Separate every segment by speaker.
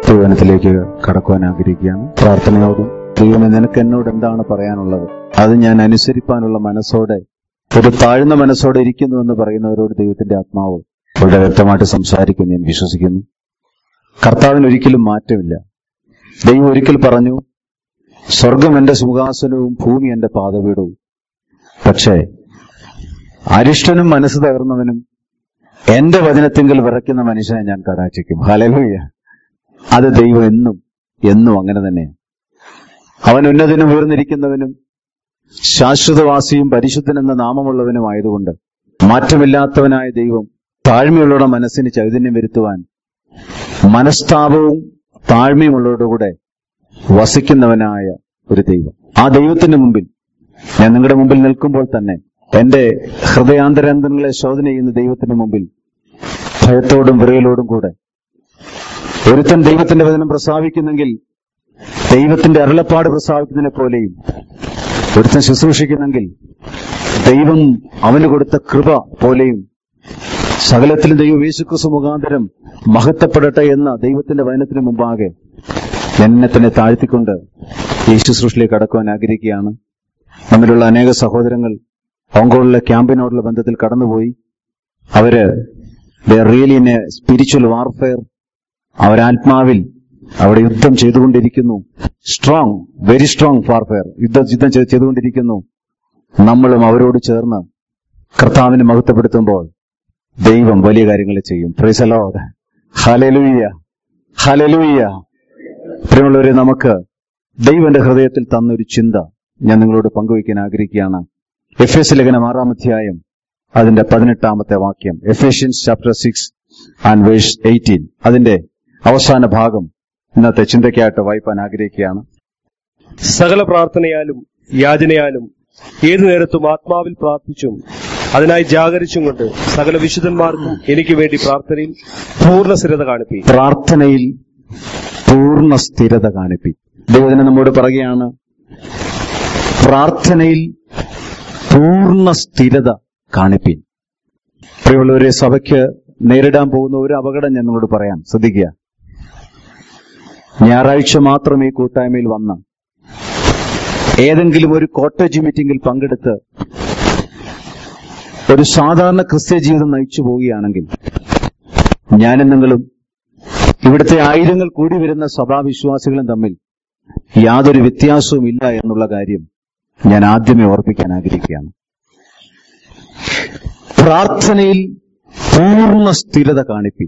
Speaker 1: ദൈവനത്തിലേക്ക് കടക്കുവാൻ ആഗ്രഹിക്കുകയാണ് പ്രാർത്ഥനയോടും ദൈവമേ നിനക്ക് എന്നോട് എന്താണ് പറയാനുള്ളത് അത് ഞാൻ അനുസരിപ്പാനുള്ള മനസ്സോടെ ഒരു താഴ്ന്ന മനസ്സോടെ ഇരിക്കുന്നു എന്ന് പറയുന്നവരോട് ദൈവത്തിന്റെ ആത്മാവ് വളരെ വ്യക്തമായിട്ട് സംസാരിക്കുന്നു ഞാൻ വിശ്വസിക്കുന്നു കർത്താവിന് ഒരിക്കലും മാറ്റമില്ല ദൈവം ഒരിക്കൽ പറഞ്ഞു സ്വർഗം എന്റെ സിംഹാസനവും ഭൂമി എന്റെ പാദപീഠവും പക്ഷേ അരിഷ്ടനും മനസ്സ് തകർന്നവനും എന്റെ വചനത്തിങ്കിൽ വിറയ്ക്കുന്ന മനുഷ്യനെ ഞാൻ കടാക്ഷിക്കും ഹലലൂയ അത് ദൈവം എന്നും എന്നും അങ്ങനെ തന്നെയാണ് അവൻ ഉന്നതനും ഉയർന്നിരിക്കുന്നവനും ശാശ്വതവാസിയും പരിശുദ്ധനെന്ന നാമമുള്ളവനും ആയതുകൊണ്ട് മാറ്റമില്ലാത്തവനായ ദൈവം താഴ്മയുള്ളവരുടെ മനസ്സിന് ചൈതന്യം വരുത്തുവാൻ മനസ്താപവും താഴ്മയുമുള്ളവരുടെ വസിക്കുന്നവനായ ഒരു ദൈവം ആ ദൈവത്തിന്റെ മുമ്പിൽ ഞാൻ നിങ്ങളുടെ മുമ്പിൽ നിൽക്കുമ്പോൾ തന്നെ എന്റെ ഹൃദയാന്തരാന്തരങ്ങളെ ശോധന ചെയ്യുന്ന ദൈവത്തിന്റെ മുമ്പിൽ ഭയത്തോടും വിറയലോടും കൂടെ ഒരുത്തൻ ദൈവത്തിന്റെ വചനം പ്രസ്താവിക്കുന്നെങ്കിൽ ദൈവത്തിന്റെ അരുളപ്പാട് പ്രസ്താവിക്കുന്നതിനെ പോലെയും ഒരുത്തൻ ശുശ്രൂഷിക്കുന്നെങ്കിൽ ദൈവം അവന് കൊടുത്ത കൃപ പോലെയും സകലത്തിലും ദൈവം യേശുക്രിസ്തു മുഖാന്തരം മഹത്വപ്പെടട്ടെ എന്ന ദൈവത്തിന്റെ വചനത്തിന് മുമ്പാകെ ഞാൻ എന്നെ തന്നെ താഴ്ത്തിക്കൊണ്ട് ഈ ശുശ്രൂഷയിലേക്ക് കടക്കുവാൻ ആഗ്രഹിക്കുകയാണ് നമ്മിലുള്ള അനേക സഹോദരങ്ങൾ ഹോങ്കോങ്ങിലെ ക്യാമ്പിനോടുള്ള ബന്ധത്തിൽ കടന്നുപോയി അവര് really in a spiritual warfare അവരാത്മാവിൽ അവിടെ യുദ്ധം ചെയ്തുകൊണ്ടിരിക്കുന്നു സ്ട്രോങ് വെരി സ്ട്രോങ് വാർഫെയർ യുദ്ധം യുദ്ധം ചെയ്- ചെയ്തുകൊണ്ടിരിക്കുന്നു നമ്മളും അവരോട് ചേർന്ന് കർത്താവിനെ മഹത്വപ്പെടുത്തുമ്പോൾ ദൈവം വലിയ കാര്യങ്ങൾ ചെയ്യും പ്രൈസലോ ഹലലുയ്യ ഹലലുയ്യ പ്രിയമുള്ളവരെ നമുക്ക് ദൈവന്റെ ഹൃദയത്തിൽ തന്ന ഒരു ചിന്ത ഞാൻ നിങ്ങളോട് പങ്കുവയ്ക്കാൻ ആഗ്രഹിക്കുകയാണ് എഫ് എസ് ലേഖനം ആറാം അധ്യായം അതിന്റെ പതിനെട്ടാമത്തെ വാക്യം Ephesians chapter six and verse eighteen അതിന്റെ അവസാന ഭാഗം ഇന്നത്തെ ചിന്തയ്ക്കായിട്ട് വായിപ്പാൻ ആഗ്രഹിക്കുകയാണ്
Speaker 2: സകല പ്രാർത്ഥനയാലും യാചനയാലും ഏതു നേരത്തും ആത്മാവിൽ പ്രാർത്ഥിച്ചും അതിനായി ജാഗരിച്ചും കൊണ്ട് സകല വിശുദ്ധന്മാർക്കും എനിക്ക് വേണ്ടി പ്രാർത്ഥനയിൽ പൂർണ്ണ സ്ഥിരത കാണിപ്പി
Speaker 1: പ്രാർത്ഥനയിൽ പൂർണ്ണ സ്ഥിരത കാണിപ്പി ദൈവത്തിന് നമ്മോട് പറയുകയാണ് പ്രാർത്ഥനയിൽ പൂർണ്ണ സ്ഥിരത കാണിപ്പിൻ പ്രിയമുള്ളവരെ സഭയ്ക്ക് നേരിടാൻ പോകുന്ന ഒരു അപകടം ഞാൻ നിങ്ങളോട് പറയാം ശ്രദ്ധിക്കുക ഞായറാഴ്ച മാത്രം ഈ കൂട്ടായ്മയിൽ വന്ന ഏതെങ്കിലും ഒരു കോട്ടേജ് മീറ്റിംഗിൽ പങ്കെടുത്ത് ഒരു സാധാരണ ക്രിസ്ത്യ ജീവിതം നയിച്ചു പോവുകയാണെങ്കിൽ ഞാനും നിങ്ങളും ഇവിടുത്തെ ആയിരങ്ങൾ കൂടി വരുന്ന സഭാവിശ്വാസികളും തമ്മിൽ യാതൊരു വ്യത്യാസവും ഇല്ല എന്നുള്ള കാര്യം ഞാൻ ആദ്യമേ ഓർപ്പിക്കാൻ ആഗ്രഹിക്കുകയാണ് പ്രാർത്ഥനയിൽ പൂർണ്ണ സ്ഥിരത കാണിപ്പി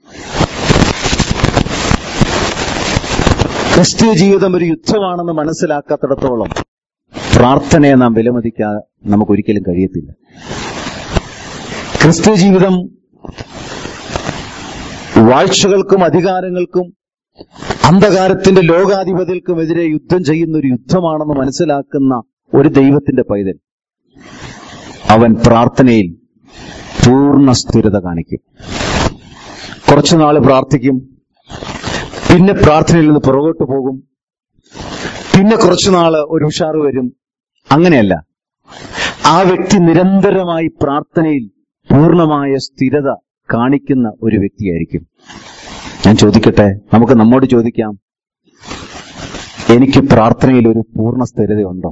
Speaker 1: ക്രിസ്തീയ ജീവിതം ഒരു യുദ്ധമാണെന്ന് മനസ്സിലാക്കാത്തിടത്തോളം പ്രാർത്ഥനയെ നാം വിലമതിക്കാതെ നമുക്കൊരിക്കലും കഴിയത്തില്ല ക്രിസ്തീയ ജീവിതം വാഴ്ചകൾക്കും അധികാരങ്ങൾക്കും അന്ധകാരത്തിന്റെ ലോകാധിപതികൾക്കുമെതിരെ യുദ്ധം ചെയ്യുന്ന ഒരു യുദ്ധമാണെന്ന് മനസ്സിലാക്കുന്ന ഒരു ദൈവത്തിന്റെ പൈതൽ അവൻ പ്രാർത്ഥനയിൽ പൂർണ്ണ സ്ഥിരത കാണിക്കും കുറച്ചുനാള് പ്രാർത്ഥിക്കും പിന്നെ പ്രാർത്ഥനയിൽ നിന്ന് പുറകോട്ട് പോകും പിന്നെ കുറച്ചുനാള് ഒരു ഉഷാറ് വരും അങ്ങനെയല്ല ആ വ്യക്തി നിരന്തരമായി പ്രാർത്ഥനയിൽ പൂർണ്ണമായ സ്ഥിരത കാണിക്കുന്ന ഒരു വ്യക്തിയായിരിക്കും ഞാൻ ചോദിക്കട്ടെ നമുക്ക് നമ്മോട് ചോദിക്കാം എനിക്ക് പ്രാർത്ഥനയിൽ ഒരു പൂർണ്ണ സ്ഥിരതയുണ്ടോ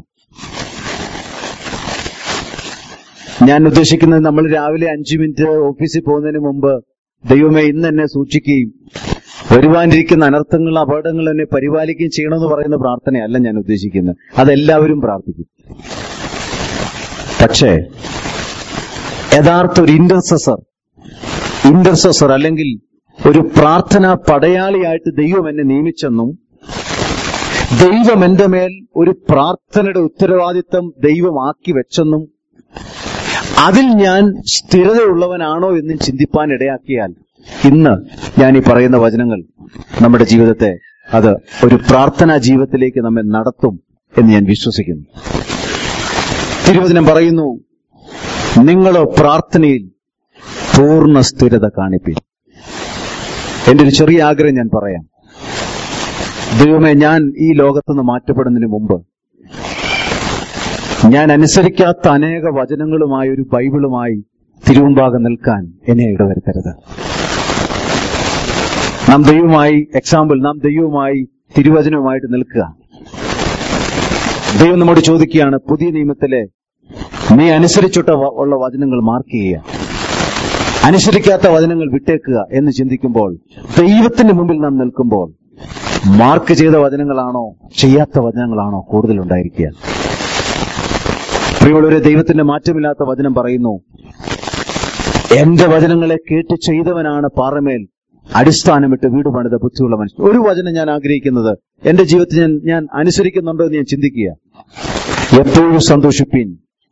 Speaker 1: ഞാൻ ഉദ്ദേശിക്കുന്നത് നമ്മൾ രാവിലെ അഞ്ചു മിനിറ്റ് ഓഫീസിൽ പോകുന്നതിന് മുമ്പ് ദൈവമേ ഇന്ന് എന്നെ സൂക്ഷിക്കുകയും വരുവാനിരിക്കുന്ന അനർത്ഥങ്ങൾ അപകടങ്ങൾ എന്നെ പരിപാലിക്കുകയും ചെയ്യണമെന്ന് പറയുന്ന പ്രാർത്ഥനയല്ല ഞാൻ ഉദ്ദേശിക്കുന്നത് അതെല്ലാവരും പ്രാർത്ഥിക്കും പക്ഷേ യഥാർത്ഥ ഒരു ഇന്റർസസർ ഇന്റർസസർ അല്ലെങ്കിൽ ഒരു പ്രാർത്ഥന പടയാളിയായിട്ട് ദൈവം എന്നെ നിയമിച്ചെന്നും ദൈവം എന്റെ മേൽ ഒരു പ്രാർത്ഥനയുടെ ഉത്തരവാദിത്തം ദൈവമാക്കി വെച്ചെന്നും അതിൽ ഞാൻ സ്ഥിരതയുള്ളവനാണോ എന്നും ചിന്തിപ്പാൻ ഇടയാക്കിയാൽ ഇന്ന് ഞാൻ ഈ പറയുന്ന വചനങ്ങൾ നമ്മുടെ ജീവിതത്തെ അത് ഒരു പ്രാർത്ഥനാ ജീവിതത്തിലേക്ക് നമ്മെ നടത്തും എന്ന് ഞാൻ വിശ്വസിക്കുന്നു തിരുവചനം പറയുന്നു നിങ്ങളോ പ്രാർത്ഥനയിൽ പൂർണ്ണ സ്ഥിരത കാണിപ്പിൻ എന്റെ ഒരു ചെറിയ ആഗ്രഹം ഞാൻ പറയാം ദൈവമേ ഞാൻ ഈ ലോകത്തുനിന്ന് മാറ്റപ്പെടുന്നതിന് മുമ്പ് ഞാൻ അനുസരിക്കാത്ത അനേക വചനങ്ങളുമായി ഒരു ബൈബിളുമായി തിരുമുമ്പാകെ നിൽക്കാൻ എന്നെ ഇടവരുത്തരുത് നാം ദൈവമായി എക്സാമ്പിൾ നാം ദൈവമായി തിരുവചനവുമായിട്ട് നിൽക്കുക ദൈവം നമ്മോട് ചോദിക്കുകയാണ് പുതിയ നിയമത്തിലെ നീ അനുസരിച്ചിട്ട വ- ഉള്ള വചനങ്ങൾ മാർക്ക് ചെയ്യുക അനുസരിക്കാത്ത വചനങ്ങൾ വിട്ടേക്കുക എന്ന് ചിന്തിക്കുമ്പോൾ ദൈവത്തിന്റെ മുമ്പിൽ നാം നിൽക്കുമ്പോൾ മാർക്ക് ചെയ്ത വചനങ്ങളാണോ ചെയ്യാത്ത വചനങ്ങളാണോ കൂടുതൽ ഉണ്ടായിരിക്കുക പ്രിയമുള്ളവരെ ദൈവത്തിന്റെ മാറ്റമില്ലാത്ത വചനം പറയുന്നു എന്റെ വചനങ്ങളെ കേട്ട് ചെയ്തവനാണ് പാറമേൽ അടിസ്ഥാനമിട്ട് വീട് പണിത ബുദ്ധിയുള്ള മനുഷ്യൻ ഒരു വചനം ഞാൻ ആഗ്രഹിക്കുന്നത് എന്റെ ജീവിതത്തിൽ ഞാൻ ഞാൻ അനുസരിക്കുന്നുണ്ടോ എന്ന് ഞാൻ ചിന്തിക്കുക എപ്പോഴും സന്തോഷിപ്പീൻ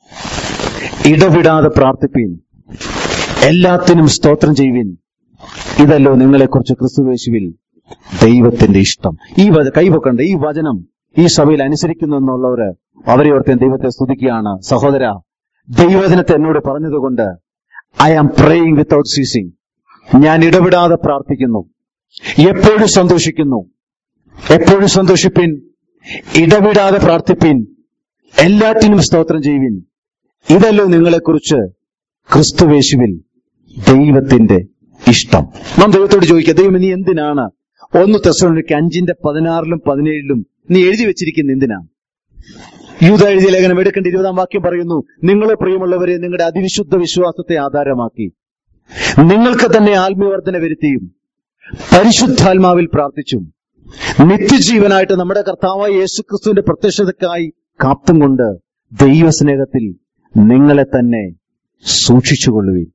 Speaker 1: ഇടവിടാതെ പ്രാർത്ഥിപ്പീൻ എല്ലാത്തിനും സ്തോത്രം ചെയ്യുവിൻ ഇതല്ലോ നിങ്ങളെക്കുറിച്ച് ക്രിസ്തുവേശുവിൽ ദൈവത്തിന്റെ ഇഷ്ടം ഈ വച- കൈവക്കണ്ട ഈ വചനം ഈ സഭയിൽ അനുസരിക്കുന്നു എന്നുള്ളവര് അവരെ ഓർത്ത് ദൈവത്തെ സ്തുതിക്കുകയാണ് സഹോദര ദൈവവചനത്തെ എന്നോട് പറഞ്ഞതുകൊണ്ട് I am praying without ceasing ഞാൻ ഇടപെടാതെ പ്രാർത്ഥിക്കുന്നു എപ്പോഴും സന്തോഷിക്കുന്നു എപ്പോഴും സന്തോഷിപ്പിൻ ഇടവിടാതെ പ്രാർത്ഥിപ്പിൻ എല്ലാറ്റിനും സ്തോത്രം ചെയ്യുവിൻ ഇതല്ലോ നിങ്ങളെക്കുറിച്ച് ക്രിസ്തുവേശുവിൽ ദൈവത്തിന്റെ ഇഷ്ടം നാം ദൈവത്തോട് ചോദിക്കുക ദൈവം നീ എന്തിനാണ് ഒന്ന് തെസ്സലോനിക്ക് അഞ്ചിന്റെ പതിനാറിലും പതിനേഴിലും നീ എഴുതി വെച്ചിരിക്കുന്ന എന്തിനാണ് യൂത എഴുതിയ ലേഖനം എടുക്കേണ്ട ഇരുപതാം വാക്യം പറയുന്നു നിങ്ങളെ പ്രിയമുള്ളവരെ നിങ്ങളുടെ അതിവിശുദ്ധ വിശ്വാസത്തെ ആധാരമാക്കി നിങ്ങൾക്ക് തന്നെ ആത്മീയവർദ്ധന വരുത്തിയും പരിശുദ്ധാത്മാവിൽ പ്രാർത്ഥിച്ചും നിത്യജീവനായിട്ട് നമ്മുടെ കർത്താവായ യേശുക്രിസ്തുവിന്റെ പ്രത്യക്ഷതക്കായി കാത്തും കൊണ്ട് ദൈവസ്നേഹത്തിൽ നിങ്ങളെ തന്നെ സൂക്ഷിച്ചുകൊള്ളുവിൻ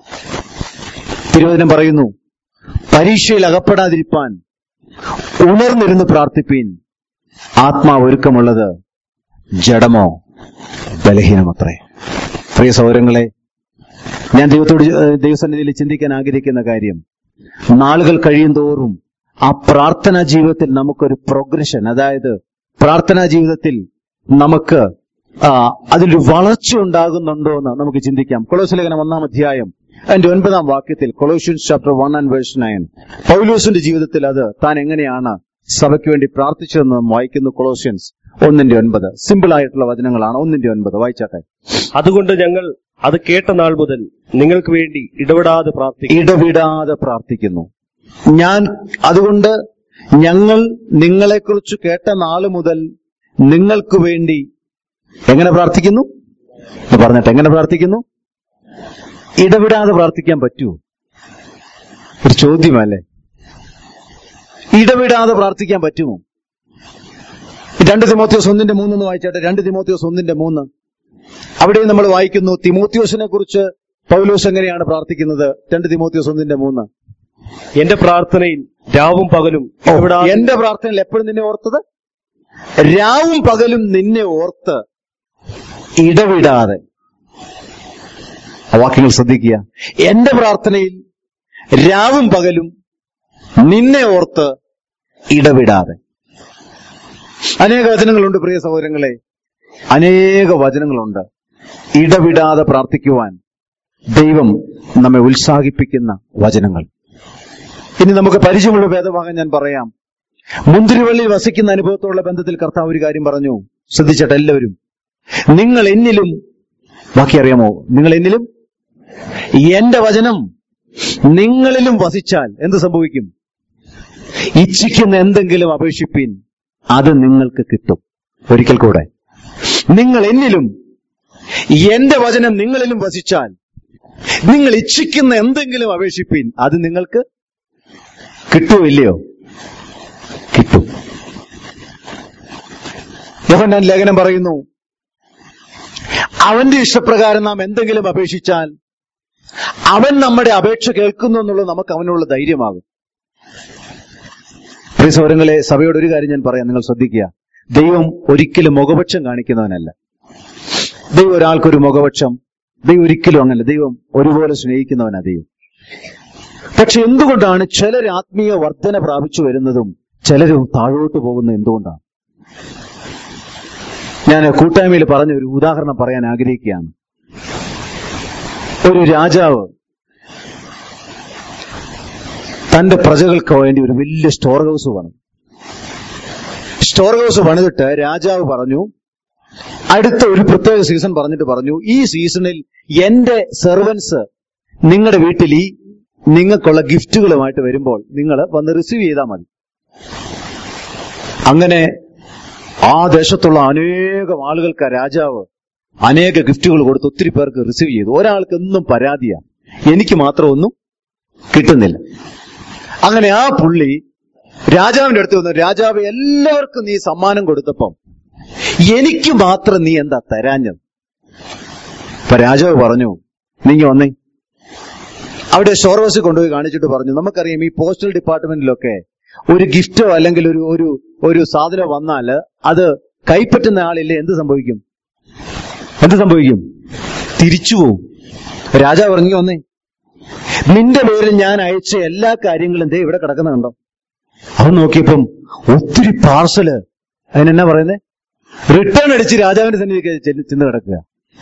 Speaker 1: തിരുവചനം പറയുന്നു പരീക്ഷയിൽ അകപ്പെടാതിരിപ്പാൻ ഉണർന്നിരുന്ന് പ്രാർത്ഥിപ്പീൻ ആത്മാവ് ഒരുക്കമുള്ളത് ജഡമോ ബലഹീനമത്രേ പ്രിയ സൗരങ്ങളെ ഞാൻ ദൈവത്തോട് ഏഹ്, ദൈവസന്നിധിയിൽ ചിന്തിക്കാൻ ആഗ്രഹിക്കുന്ന കാര്യം നാളുകൾ കഴിയും തോറും ആ പ്രാർത്ഥനാ ജീവിതത്തിൽ നമുക്കൊരു പ്രോഗ്രഷൻ അതായത് പ്രാർത്ഥനാ ജീവിതത്തിൽ നമുക്ക് ആ, അതിലൊരു വളർച്ച ഉണ്ടാകുന്നുണ്ടോ എന്ന് നമുക്ക് ചിന്തിക്കാം കൊളോസ് ലേഖനം ഒന്നാം അധ്യായം അതിന്റെ ഒൻപതാം വാക്യത്തിൽ Colossians chapter one and verse nine പൗലൂസിന്റെ ജീവിതത്തിൽ അത് താൻ എങ്ങനെയാണ് സഭയ്ക്ക് വേണ്ടി പ്രാർത്ഥിച്ചതെന്ന് നാം വായിക്കുന്നു കൊളോഷ്യൻസ് ഒന്നിന്റെ ഒൻപത് സിമ്പിൾ ആയിട്ടുള്ള വചനങ്ങളാണ് ഒന്നിന്റെ ഒൻപത് വായിച്ചാട്ടെ
Speaker 2: അതുകൊണ്ട് ഞങ്ങൾ അത് കേട്ട നാൾ മുതൽ നിങ്ങൾക്ക് വേണ്ടി ഇടപെടാതെ പ്രാർത്ഥിക്കും
Speaker 1: ഇടവിടാതെ പ്രാർത്ഥിക്കുന്നു ഞാൻ അതുകൊണ്ട് ഞങ്ങൾ നിങ്ങളെക്കുറിച്ച് കേട്ട നാള് മുതൽ നിങ്ങൾക്ക് വേണ്ടി എങ്ങനെ പ്രാർത്ഥിക്കുന്നു എന്ന് പറഞ്ഞിട്ട് എങ്ങനെ പ്രാർത്ഥിക്കുന്നു ഇടവിടാതെ പ്രാർത്ഥിക്കാൻ പറ്റുമോ ഒരു ചോദ്യമല്ലേ ഇടവിടാതെ പ്രാർത്ഥിക്കാൻ പറ്റുമോ രണ്ട് തിമോത്യോസ് ഒന്നിന്റെ മൂന്നൊന്ന് വായിച്ചാട്ടെ രണ്ട് തിമോത്യോസ് ഒന്നിന്റെ മൂന്ന് അവിടെ നമ്മൾ വായിക്കുന്നു തിമോത്യോസിനെ കുറിച്ച് പൗലോസ് എങ്ങനെയാണ് പ്രാർത്ഥിക്കുന്നത് രണ്ട് തിമോത്യോസ് ഒന്നിന്റെ മൂന്ന്
Speaker 2: എന്റെ പ്രാർത്ഥനയിൽ രാവും പകലും
Speaker 1: ഓ,
Speaker 2: ഇടപെടാതെ
Speaker 1: എന്റെ പ്രാർത്ഥനയിൽ എപ്പോഴും നിന്നെ ഓർത്തത് രാവും പകലും നിന്നെ ഓർത്ത് ഇടവിടാതെ ആ വാക്യങ്ങൾ ശ്രദ്ധിക്കുക എന്റെ പ്രാർത്ഥനയിൽ രാവും പകലും നിന്നെ ഓർത്ത് ഇടവിടാതെ അനേക വചനങ്ങളുണ്ട് പ്രിയ സഹോദരങ്ങളെ അനേക വചനങ്ങളുണ്ട് ഇടവിടാതെ പ്രാർത്ഥിക്കുവാൻ ദൈവം നമ്മെ ഉത്സാഹിപ്പിക്കുന്ന വചനങ്ങൾ ഇനി നമുക്ക് പരിചയമുള്ള ഭേദഭാഗം ഞാൻ പറയാം മുന്തിരിവള്ളിയിൽ വസിക്കുന്ന അനുഭവത്തോടുള്ള ബന്ധത്തിൽ കർത്താവ് ഒരു കാര്യം പറഞ്ഞു ശ്രദ്ധിച്ചട്ടെ എല്ലാവരും നിങ്ങൾ എന്നിലും ബാക്കി അറിയാമോ നിങ്ങൾ എന്നിലും എന്റെ വചനം നിങ്ങളിലും വസിച്ചാൽ എന്ത് സംഭവിക്കും ഇച്ഛിക്കുന്ന എന്തെങ്കിലും അപേക്ഷിപ്പീൻ അത് നിങ്ങൾക്ക് കിട്ടും ഒരിക്കൽ കൂടെ നിങ്ങൾ എന്നിലും എന്റെ വചനം നിങ്ങളിലും വസിച്ചാൽ നിങ്ങൾ ഇച്ഛിക്കുന്ന എന്തെങ്കിലും അപേക്ഷിപ്പീൻ അത് നിങ്ങൾക്ക് കിട്ടുമോ ഇല്ലയോ കിട്ടും യോഹന്നാൻ ലേഖനം പറയുന്നു അവന്റെ ഇഷ്ടപ്രകാരം നാം എന്തെങ്കിലും അപേക്ഷിച്ചാൽ അവൻ നമ്മുടെ അപേക്ഷ കേൾക്കുന്നു എന്നുള്ളത് നമുക്ക് അവനുള്ള ധൈര്യമാകും പ്രിയ സൗരങ്ങളെ സഭയോട് ഒരു കാര്യം ഞാൻ പറയാം നിങ്ങൾ ശ്രദ്ധിക്കുക ദൈവം ഒരിക്കലും മുഖപക്ഷം കാണിക്കുന്നവനല്ല ദൈവം ഒരാൾക്കൊരു മുഖപക്ഷം ദൈവം ഒരിക്കലും അങ്ങനല്ല ദൈവം ഒരുപോലെ സ്നേഹിക്കുന്നവനാ ദൈവം പക്ഷെ എന്തുകൊണ്ടാണ് ചിലർ ആത്മീയ വർധന പ്രാപിച്ചു വരുന്നതും ചിലരും താഴോട്ട് പോകുന്നത് എന്തുകൊണ്ടാണ് ഞാൻ കൂട്ടായ്മയിൽ പറഞ്ഞ ഒരു ഉദാഹരണം പറയാൻ ആഗ്രഹിക്കുകയാണ് ഒരു രാജാവ് തന്റെ പ്രജകൾക്ക് വേണ്ടി ഒരു വലിയ സ്റ്റോർ ഹൗസ് പണിതു സ്റ്റോർ ഹൗസ് പണിതിട്ട് രാജാവ് പറഞ്ഞു അടുത്ത ഒരു പ്രത്യേക സീസൺ പറഞ്ഞിട്ട് പറഞ്ഞു ഈ സീസണിൽ എന്റെ സെർവൻസ് നിങ്ങളുടെ വീട്ടിൽ ഈ നിങ്ങൾക്കുള്ള ഗിഫ്റ്റുകളുമായിട്ട് വരുമ്പോൾ നിങ്ങൾ വന്ന് റിസീവ് ചെയ്താൽ മതി അങ്ങനെ ആ ദേശത്തുള്ള അനേകം ആളുകൾക്ക് ആ രാജാവ് അനേക ഗിഫ്റ്റുകൾ കൊടുത്ത് ഒത്തിരി പേർക്ക് റിസീവ് ചെയ്തു ഒരാൾക്ക് എന്നും പരാതിയാ എനിക്ക് മാത്രം ഒന്നും കിട്ടുന്നില്ല അങ്ങനെ ആ പുള്ളി രാജാവിന്റെ അടുത്ത് വന്നു രാജാവ് എല്ലാവർക്കും നീ സമ്മാനം കൊടുത്തപ്പം എനിക്ക് മാത്രം നീ എന്താ തരാഞ്ഞത് അപ്പൊ രാജാവ് പറഞ്ഞു നീങ്ങി വന്നേ അവിടെ ഷോർവസ് കൊണ്ടുപോയി കാണിച്ചിട്ട് പറഞ്ഞു നമുക്കറിയാം ഈ പോസ്റ്റൽ ഡിപ്പാർട്ട്മെന്റിലൊക്കെ ഒരു ഗിഫ്റ്റോ അല്ലെങ്കിൽ ഒരു ഒരു ഒരു സാധനം വന്നാൽ അത് കൈപ്പറ്റുന്ന ആളില്ലേ എന്ത് സംഭവിക്കും എന്ത് സംഭവിക്കും തിരിച്ചു പോവും രാജാവ് ഇറങ്ങി വന്നേ നിന്റെ പേരിൽ ഞാൻ അയച്ച എല്ലാ കാര്യങ്ങളും ദേ ഇവിടെ കിടക്കുന്ന കണ്ടോ അവൻ നോക്കിയപ്പം ഒത്തിരി പാർസല് അതിനെന്നാ പറയുന്നേ റിട്ടേൺ അടിച്ച് രാജാവിന്റെ സന്നിധി ചെന്ന് ചെന്ന് കിടക്കുക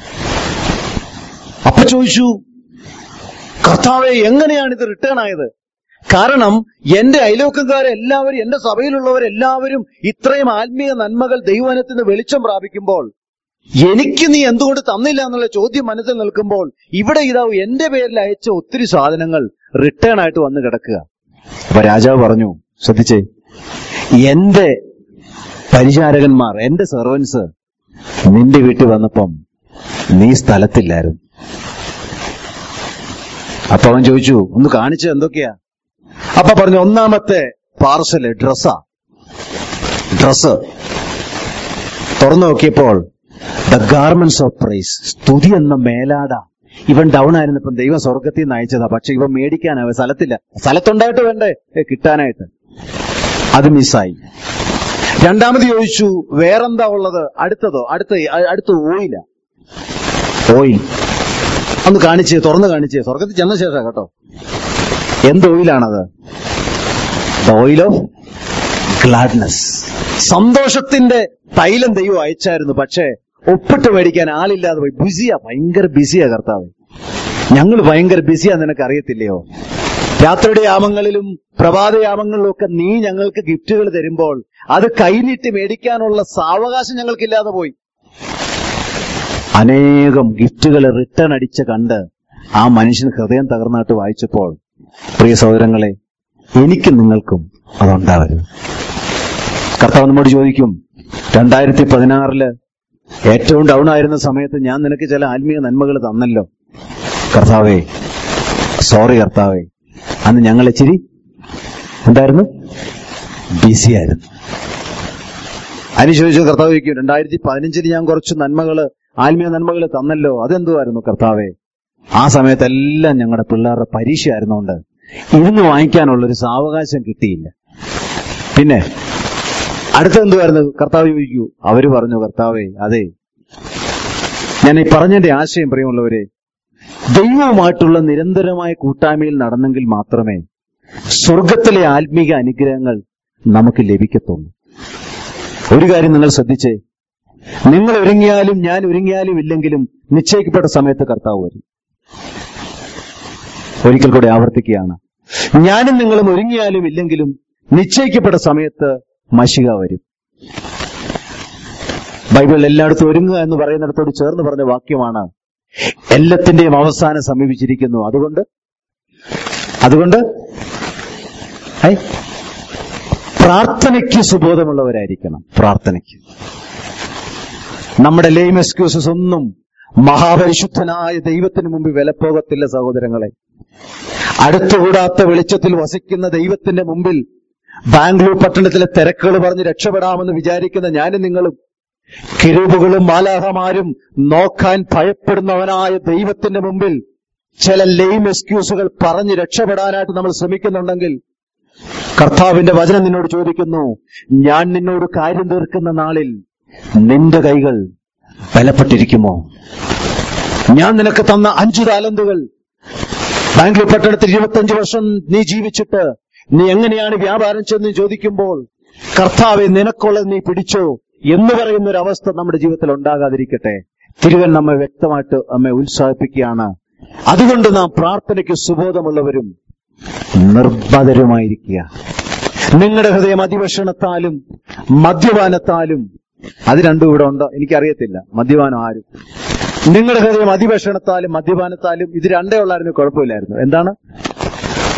Speaker 1: അപ്പൊ ചോദിച്ചു കർത്താവെ എങ്ങനെയാണ് ഇത് റിട്ടേൺ ആയത് കാരണം എന്റെ അയലോക്കക്കാരെല്ലാവരും എന്റെ സഭയിലുള്ളവരെല്ലാവരും ഇത്രയും ആത്മീയ നന്മകൾ ദൈവവനത്തിൽ നിന്ന് വെളിച്ചം പ്രാപിക്കുമ്പോൾ എനിക്ക് നീ എന്തുകൊണ്ട് തന്നില്ല എന്നുള്ള ചോദ്യം മനസ്സിൽ നിൽക്കുമ്പോൾ ഇവിടെ ഇതാ എന്റെ പേരിൽ അയച്ച ഒത്തിരി സാധനങ്ങൾ റിട്ടേൺ ആയിട്ട് വന്ന് കിടക്കുക അപ്പൊ രാജാവ് പറഞ്ഞു ശ്രദ്ധിച്ചേ എന്റെ പരിചാരകന്മാർ എന്റെ സെർവൻസ് നിന്റെ വീട്ടിൽ വന്നപ്പം നീ സ്ഥലത്തില്ലായിരുന്നു അപ്പൊ അവൻ ചോദിച്ചു ഒന്ന് കാണിച്ച എന്തൊക്കെയാ അപ്പൊ പറഞ്ഞു ഒന്നാമത്തെ പാർസല് ഡ്രസ്സാ ഡ്രസ് തുറന്നു നോക്കിയപ്പോൾ ദ ഗാർമെന്റ്സ് ഓഫ് പ്രൈസ് സ്തുതി എന്ന മേലാട ഇവൻ ഡൗൺ ആയിരുന്നപ്പം ദൈവം സ്വർഗത്തിൽ നിന്ന് അയച്ചതാ പക്ഷെ ഇവൻ മേടിക്കാനാവ സ്ഥലത്തില്ല സ്ഥലത്തുണ്ടായിട്ട് വേണ്ടേ ഏ, കിട്ടാനായിട്ട് അത് മിസ്സായി രണ്ടാമത് ചോദിച്ചു വേറെന്താ ഉള്ളത് അടുത്തതോ അടുത്ത അടുത്ത ഓയില ഓയിൽ ഒന്ന് കാണിച്ചേ തുറന്ന് കാണിച്ചേ സ്വർഗത്തിൽ ചെന്ന ശേഷം കേട്ടോ എന്ത് ഓയിലാണത് ദ ഓയിൽ ഓഫ് ഗ്ലാഡ്നസ് സന്തോഷത്തിന്റെ തൈലം ദൈവം അയച്ചായിരുന്നു പക്ഷേ ഒപ്പിട്ട് മേടിക്കാൻ ആളില്ലാതെ പോയി ബിസിയാ ഭയങ്കര ബിസിയാ കർത്താവ് ഞങ്ങൾ ഭയങ്കര ബിസിയാ നിനക്ക് അറിയത്തില്ലയോ രാത്രിയുടെ യാമങ്ങളിലും പ്രഭാതയാമങ്ങളിലും ഒക്കെ നീ ഞങ്ങൾക്ക് ഗിഫ്റ്റുകൾ തരുമ്പോൾ അത് കൈനീട്ടി മേടിക്കാനുള്ള സാവകാശം ഞങ്ങൾക്കില്ലാതെ പോയി അനേകം ഗിഫ്റ്റുകൾ റിട്ടേൺ അടിച്ച് കണ്ട് ആ മനുഷ്യൻ ഹൃദയം തകർന്നായിട്ട് വായിച്ചപ്പോൾ പ്രിയ സഹോദരങ്ങളെ എനിക്കും നിങ്ങൾക്കും അതുണ്ടാവരുത് കർത്താവ് നമ്മോട് ചോദിക്കും രണ്ടായിരത്തി പതിനാറില് ഏറ്റവും ഡൗൺ ആയിരുന്ന സമയത്ത് ഞാൻ നിനക്ക് ചില ആത്മീയ നന്മകൾ തന്നല്ലോ കർത്താവേ സോറി കർത്താവേ അന്ന് ഞങ്ങൾ ഇച്ചിരി എന്തായിരുന്നു ബിസി ആയിരുന്നു അതിന് ചോദിച്ചു കർത്താവ് ചോദിക്കും രണ്ടായിരത്തി പതിനഞ്ചിൽ ഞാൻ കുറച്ച് നന്മകള് ആത്മീയ നന്മകൾ തന്നല്ലോ അതെന്തുവായിരുന്നു കർത്താവേ ആ സമയത്തെല്ലാം ഞങ്ങളുടെ പിള്ളേരുടെ പരീക്ഷ ആയിരുന്നുകൊണ്ട് ഇരുന്ന് വാങ്ങിക്കാനുള്ള ഒരു സാവകാശം കിട്ടിയില്ല പിന്നെ അടുത്ത എന്തുവായിരുന്നു കർത്താവ് ചോദിക്കൂ അവര് പറഞ്ഞു കർത്താവേ അതെ ഞാൻ ഈ പറഞ്ഞതിന്റെ ആശയം പ്രിയമുള്ളവരെ ദൈവവുമായിട്ടുള്ള നിരന്തരമായ കൂട്ടായ്മയിൽ നടന്നെങ്കിൽ മാത്രമേ സ്വർഗത്തിലെ ആത്മീക അനുഗ്രഹങ്ങൾ നമുക്ക് ലഭിക്കത്തുള്ളൂ ഒരു കാര്യം നിങ്ങൾ ശ്രദ്ധിച്ചേ നിങ്ങൾ ഒരുങ്ങിയാലും ഞാൻ ഒരുങ്ങിയാലും ഇല്ലെങ്കിലും നിശ്ചയിക്കപ്പെട്ട സമയത്ത് കർത്താവ് വരും ഒരിക്കൽ കൂടെ ആവർത്തിക്കുകയാണ് ഞാനും നിങ്ങളും ഒരുങ്ങിയാലും ഇല്ലെങ്കിലും നിശ്ചയിക്കപ്പെട്ട സമയത്ത് മഷിക വരും ബൈബിളിൽ എല്ലായിടത്തും ഒരുങ്ങുക എന്ന് പറയുന്നിടത്തോട് ചേർന്ന് പറഞ്ഞ വാക്യമാണ് എല്ലാത്തിന്റെയും അവസാനം സമീപിച്ചിരിക്കുന്നു അതുകൊണ്ട് അതുകൊണ്ട് ഐ, പ്രാർത്ഥനയ്ക്ക് സുബോധമുള്ളവരായിരിക്കണം പ്രാർത്ഥനയ്ക്ക് നമ്മുടെ ലെയിം എക്സ്ക്യൂസസ് ഒന്നും മഹാപരിശുദ്ധനായ ദൈവത്തിന് മുമ്പിൽ വിലപ്പോകത്തില്ല സഹോദരങ്ങളെ അടുത്തുകൂടാത്ത വെളിച്ചത്തിൽ വസിക്കുന്ന ദൈവത്തിന്റെ മുമ്പിൽ ബാംഗ്ലൂർ പട്ടണത്തിലെ തിരക്കുകൾ പറഞ്ഞ് രക്ഷപ്പെടാമെന്ന് വിചാരിക്കുന്ന ഞാനും നിങ്ങളും കിരൂപുകളും മാലാഹമാരും നോക്കാൻ ഭയപ്പെടുന്നവനായ ദൈവത്തിന്റെ മുമ്പിൽ ചില ലെയിം എക്സ്ക്യൂസുകൾ പറഞ്ഞ് രക്ഷപ്പെടാനായിട്ട് നമ്മൾ ശ്രമിക്കുന്നുണ്ടെങ്കിൽ കർത്താവിന്റെ വചനം നിന്നോട് ചോദിക്കുന്നു ഞാൻ നിന്നോട് കാര്യം തീർക്കുന്ന നാളിൽ നിന്റെ കൈകൾ ബലപ്പെട്ടിരിക്കുമോ ഞാൻ നിനക്ക് തന്ന അഞ്ചു താലന്തുകൾ ബാംഗ്ലൂർ പട്ടണത്തിൽ ഇരുപത്തഞ്ച് വർഷം നീ ജീവിച്ചിട്ട് നീ എങ്ങനെയാണ് വ്യാപാരം ചെന്ന് ചോദിക്കുമ്പോൾ കർത്താവെ നിനക്കുള്ളത് നീ പിടിച്ചോ എന്ന് പറയുന്ന ഒരു അവസ്ഥ നമ്മുടെ ജീവിതത്തിൽ ഉണ്ടാകാതിരിക്കട്ടെ തിരുവൻ നമ്മെ വ്യക്തമായിട്ട് നമ്മെ ഉത്സാഹിപ്പിക്കുകയാണ് അതുകൊണ്ട് നാം പ്രാർത്ഥനയ്ക്ക് സുബോധമുള്ളവരും നിർബധരുമായിരിക്കുക നിങ്ങളുടെ ഹൃദയം അതിഭക്ഷണത്താലും മദ്യപാനത്താലും അത് രണ്ടും ഇവിടെ ഉണ്ടോ എനിക്കറിയത്തില്ല മദ്യപാനം ആരും നിങ്ങളുടെ ഹൃദയം അതിഭക്ഷണത്താലും മദ്യപാനത്താലും ഇത് രണ്ടേ ഉള്ളായിരുന്നു കുഴപ്പമില്ലായിരുന്നു എന്താണ്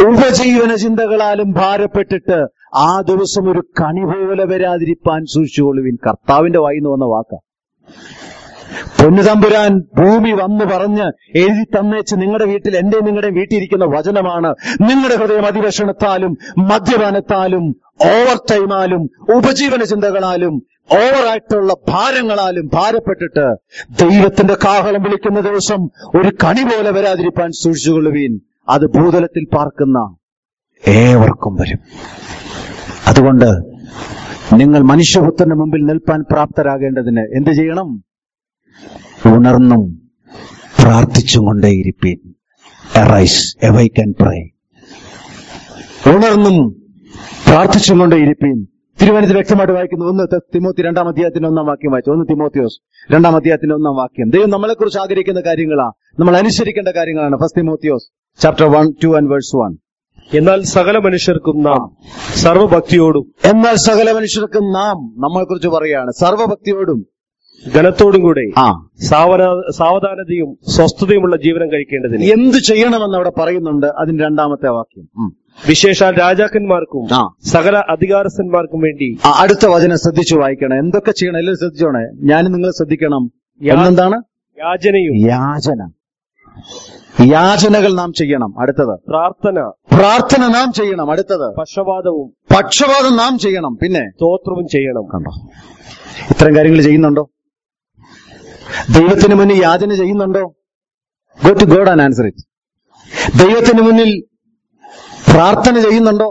Speaker 1: ഉപജീവന ചിന്തകളാലും ഭാരപ്പെട്ടിട്ട് ആ ദിവസം ഒരു കണി പോലെ വരാതിരിപ്പാൻ സൂക്ഷിച്ചുകൊള്ളുവിൻ കർത്താവിന്റെ വായിന്ന് വന്ന വാക്ക പൊന്നുതമ്പുരാൻ ഭൂമി വന്നു പറഞ്ഞ് എഴുതി തന്നേച്ച് നിങ്ങളുടെ വീട്ടിൽ എന്റെ നിങ്ങളുടെ വീട്ടിൽ ഇരിക്കുന്ന വചനമാണ് നിങ്ങളുടെ ഹൃദയം അതിവഷണത്താലും മദ്യപാനത്താലും ഓവർ ടൈമാലും ഉപജീവന ചിന്തകളാലും ഓവറായിട്ടുള്ള ഭാരങ്ങളാലും ഭാരപ്പെട്ടിട്ട് ദൈവത്തിന്റെ കാഹളം വിളിക്കുന്ന ദിവസം ഒരു കണി പോലെ വരാതിരിപ്പാൻ സൂക്ഷിച്ചുകൊള്ളുവീൻ അത് ഭൂതലത്തിൽ പാർക്കുന്ന ഏവർക്കും വരും അതുകൊണ്ട് നിങ്ങൾ മനുഷ്യപുത്രന്റെ മുമ്പിൽ നിൽപ്പാൻ പ്രാപ്തരാകേണ്ടതിന് എന്ത് ചെയ്യണം ഉണർന്നും പ്രാർത്ഥിച്ചും കൊണ്ടേയിരിപ്പീൻ എറൈസ് എവൈക്ക് ആൻഡ് പ്രേ ഉണർന്നും പ്രാർത്ഥിച്ചും കൊണ്ടേയിരിപ്പീൻ തിരുവനന്തപുരം വ്യക്തമായിട്ട് വായിക്കുന്നു ഒന്ന് ത- തിമോത്തി രണ്ടാം അധ്യായത്തിന്റെ ഒന്നാം വാക്യം വായിച്ചു ഒന്ന് തിമോത്തിയോസ് രണ്ടാം അധ്യായത്തിന്റെ ഒന്നാം വാക്യം ദൈവം നമ്മളെ കുറിച്ച് ആഗ്രഹിക്കുന്ന കാര്യങ്ങളാ നമ്മൾ അനുസരിക്കേണ്ട കാര്യങ്ങളാണ് ഫസ്റ്റ് തിമോത്തിയോസ് chapter one two and verse one
Speaker 2: എന്നാൽ സകല മനുഷ്യർക്കും നാം സർവഭക്തിയോടും
Speaker 1: എന്നാൽ സകല മനുഷ്യർക്കും നാം നമ്മളെ കുറിച്ച് പറയുകയാണ് സർവഭക്തിയോടും
Speaker 2: ഘനത്തോടും കൂടെ
Speaker 1: ആ
Speaker 2: സാവധാ- സാവധാനതയും സ്വസ്ഥതയുമുള്ള ജീവനം കഴിക്കേണ്ടതിന്
Speaker 1: എന്ത് ചെയ്യണമെന്ന് അവിടെ പറയുന്നുണ്ട് അതിന്റെ രണ്ടാമത്തെ വാക്യം ഉം.
Speaker 2: വിശേഷാൽ രാജാക്കന്മാർക്കും
Speaker 1: ആ.
Speaker 2: സകല അധികാരസ്ഥന്മാർക്കും വേണ്ടി
Speaker 1: ആ, അടുത്ത വചനം ശ്രദ്ധിച്ചു വായിക്കണം എന്തൊക്കെ ചെയ്യണം എല്ലാവരും ശ്രദ്ധിച്ചോണേ ഞാനും നിങ്ങൾ ശ്രദ്ധിക്കണം
Speaker 2: യാ-
Speaker 1: എന്നെന്താണ്
Speaker 2: യാചനയും
Speaker 1: യാചന യാചനകൾ നാം ചെയ്യണം അടുത്തത്
Speaker 2: പ്രാർത്ഥന
Speaker 1: പ്രാർത്ഥന നാം ചെയ്യണം അടുത്തത്
Speaker 2: പക്ഷപാതവും
Speaker 1: പക്ഷപാതം നാം ചെയ്യണം പിന്നെ
Speaker 2: സ്തോത്രവും ചെയ്യണം
Speaker 1: കണ്ടോ ഇത്തരം കാര്യങ്ങൾ ചെയ്യുന്നുണ്ടോ ദൈവത്തിന് മുന്നിൽ യാചന ചെയ്യുന്നുണ്ടോ go to God and answer it ദൈവത്തിന് മുന്നിൽ പ്രാർത്ഥന ചെയ്യുന്നുണ്ടോ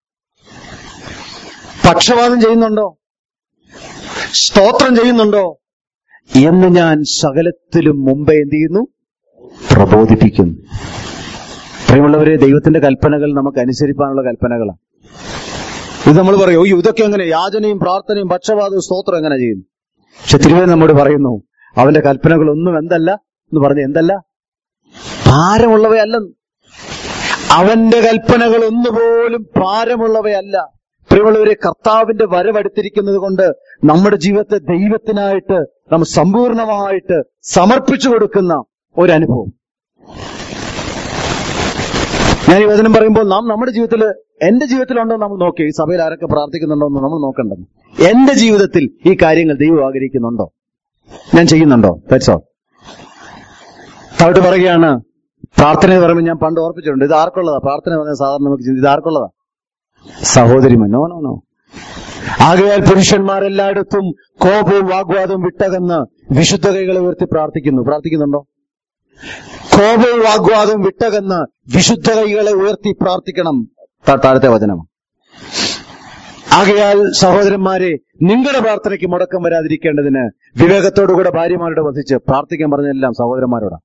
Speaker 1: പക്ഷപാതം ചെയ്യുന്നുണ്ടോ സ്തോത്രം ചെയ്യുന്നുണ്ടോ എന്ന് ഞാൻ സകലത്തിലും മുമ്പേ എന്ത് ചെയ്യുന്നു പ്രബോധിപ്പിക്കുന്നു പ്രിയമുള്ളവരെ ദൈവത്തിന്റെ കൽപ്പനകൾ നമുക്ക് അനുസരിപ്പാനുള്ള കൽപ്പനകളാണ് ഇത് നമ്മൾ പറയും "അയ്യോ, ഇതൊക്കെ എങ്ങനെ യാചനയും പ്രാർത്ഥനയും പക്ഷപാതവും സ്തോത്രം എങ്ങനെ ചെയ്യുന്നു പക്ഷെ തിരുവനന്തപുരം നമ്മോട് പറയുന്നു അവന്റെ കൽപ്പനകളൊന്നും എന്തല്ല എന്ന് പറഞ്ഞ് എന്തല്ല ഭാരമുള്ളവയല്ല അവന്റെ കൽപ്പനകൾ ഒന്നുപോലും ഭാരമുള്ളവയല്ല പ്രിയമുള്ളവരെ കർത്താവിന്റെ വരവടുത്തിരിക്കുന്നത് കൊണ്ട് നമ്മുടെ ജീവിതത്തെ ദൈവത്തിനായിട്ട് നമ്മൾ സമ്പൂർണമായിട്ട് സമർപ്പിച്ചു കൊടുക്കുന്ന ഒരനുഭവം ഞാൻ ഈ വചനം പറയുമ്പോൾ നാം നമ്മുടെ ജീവിതത്തിൽ എന്റെ ജീവിതത്തിലുണ്ടോ നമ്മൾ നോക്കി ഈ സഭയിൽ ആരൊക്കെ പ്രാർത്ഥിക്കുന്നുണ്ടോ എന്ന് നമ്മൾ നോക്കണ്ടെന്ന് എന്റെ ജീവിതത്തിൽ ഈ കാര്യങ്ങൾ ദൈവം ആഗ്രഹിക്കുന്നുണ്ടോ ഞാൻ ചെയ്യുന്നുണ്ടോ ദാറ്റ്സ് ഓൾ താഴോട്ട് പറയുകയാണ് പ്രാർത്ഥന എന്ന് പറയുമ്പോൾ ഞാൻ പണ്ട് ഓർപ്പിച്ചിട്ടുണ്ട് ഇത് ആർക്കുള്ളതാ പ്രാർത്ഥന പറഞ്ഞാൽ സാധാരണ നമുക്ക് ചിന്തി ഇത് ആർക്കുള്ളതാ സഹോദരിമൻ നോ നോ നോ ആകയാൽ പുരുഷന്മാരെല്ലായിടത്തും കോപവും വാഗ്വാദവും വിട്ടകന്ന് വിശുദ്ധ കൈകളെ ഉയർത്തി പ്രാർത്ഥിക്കുന്നു പ്രാർത്ഥിക്കുന്നുണ്ടോ കോപവും വാഗ്വാദവും വിട്ടകന്ന് വിശുദ്ധ കൈകളെ ഉയർത്തി പ്രാർത്ഥിക്കണം താ- താഴത്തെ വചനം ആകയാൽ സഹോദരന്മാരെ നിങ്ങളുടെ പ്രാർത്ഥനയ്ക്ക് മുടക്കം വരാതിരിക്കേണ്ടതിന് വിവേകത്തോടുകൂടെ ഭാര്യമാരോട് വധിച്ച് പ്രാർത്ഥിക്കാൻ പറഞ്ഞെല്ലാം സഹോദരന്മാരോടാ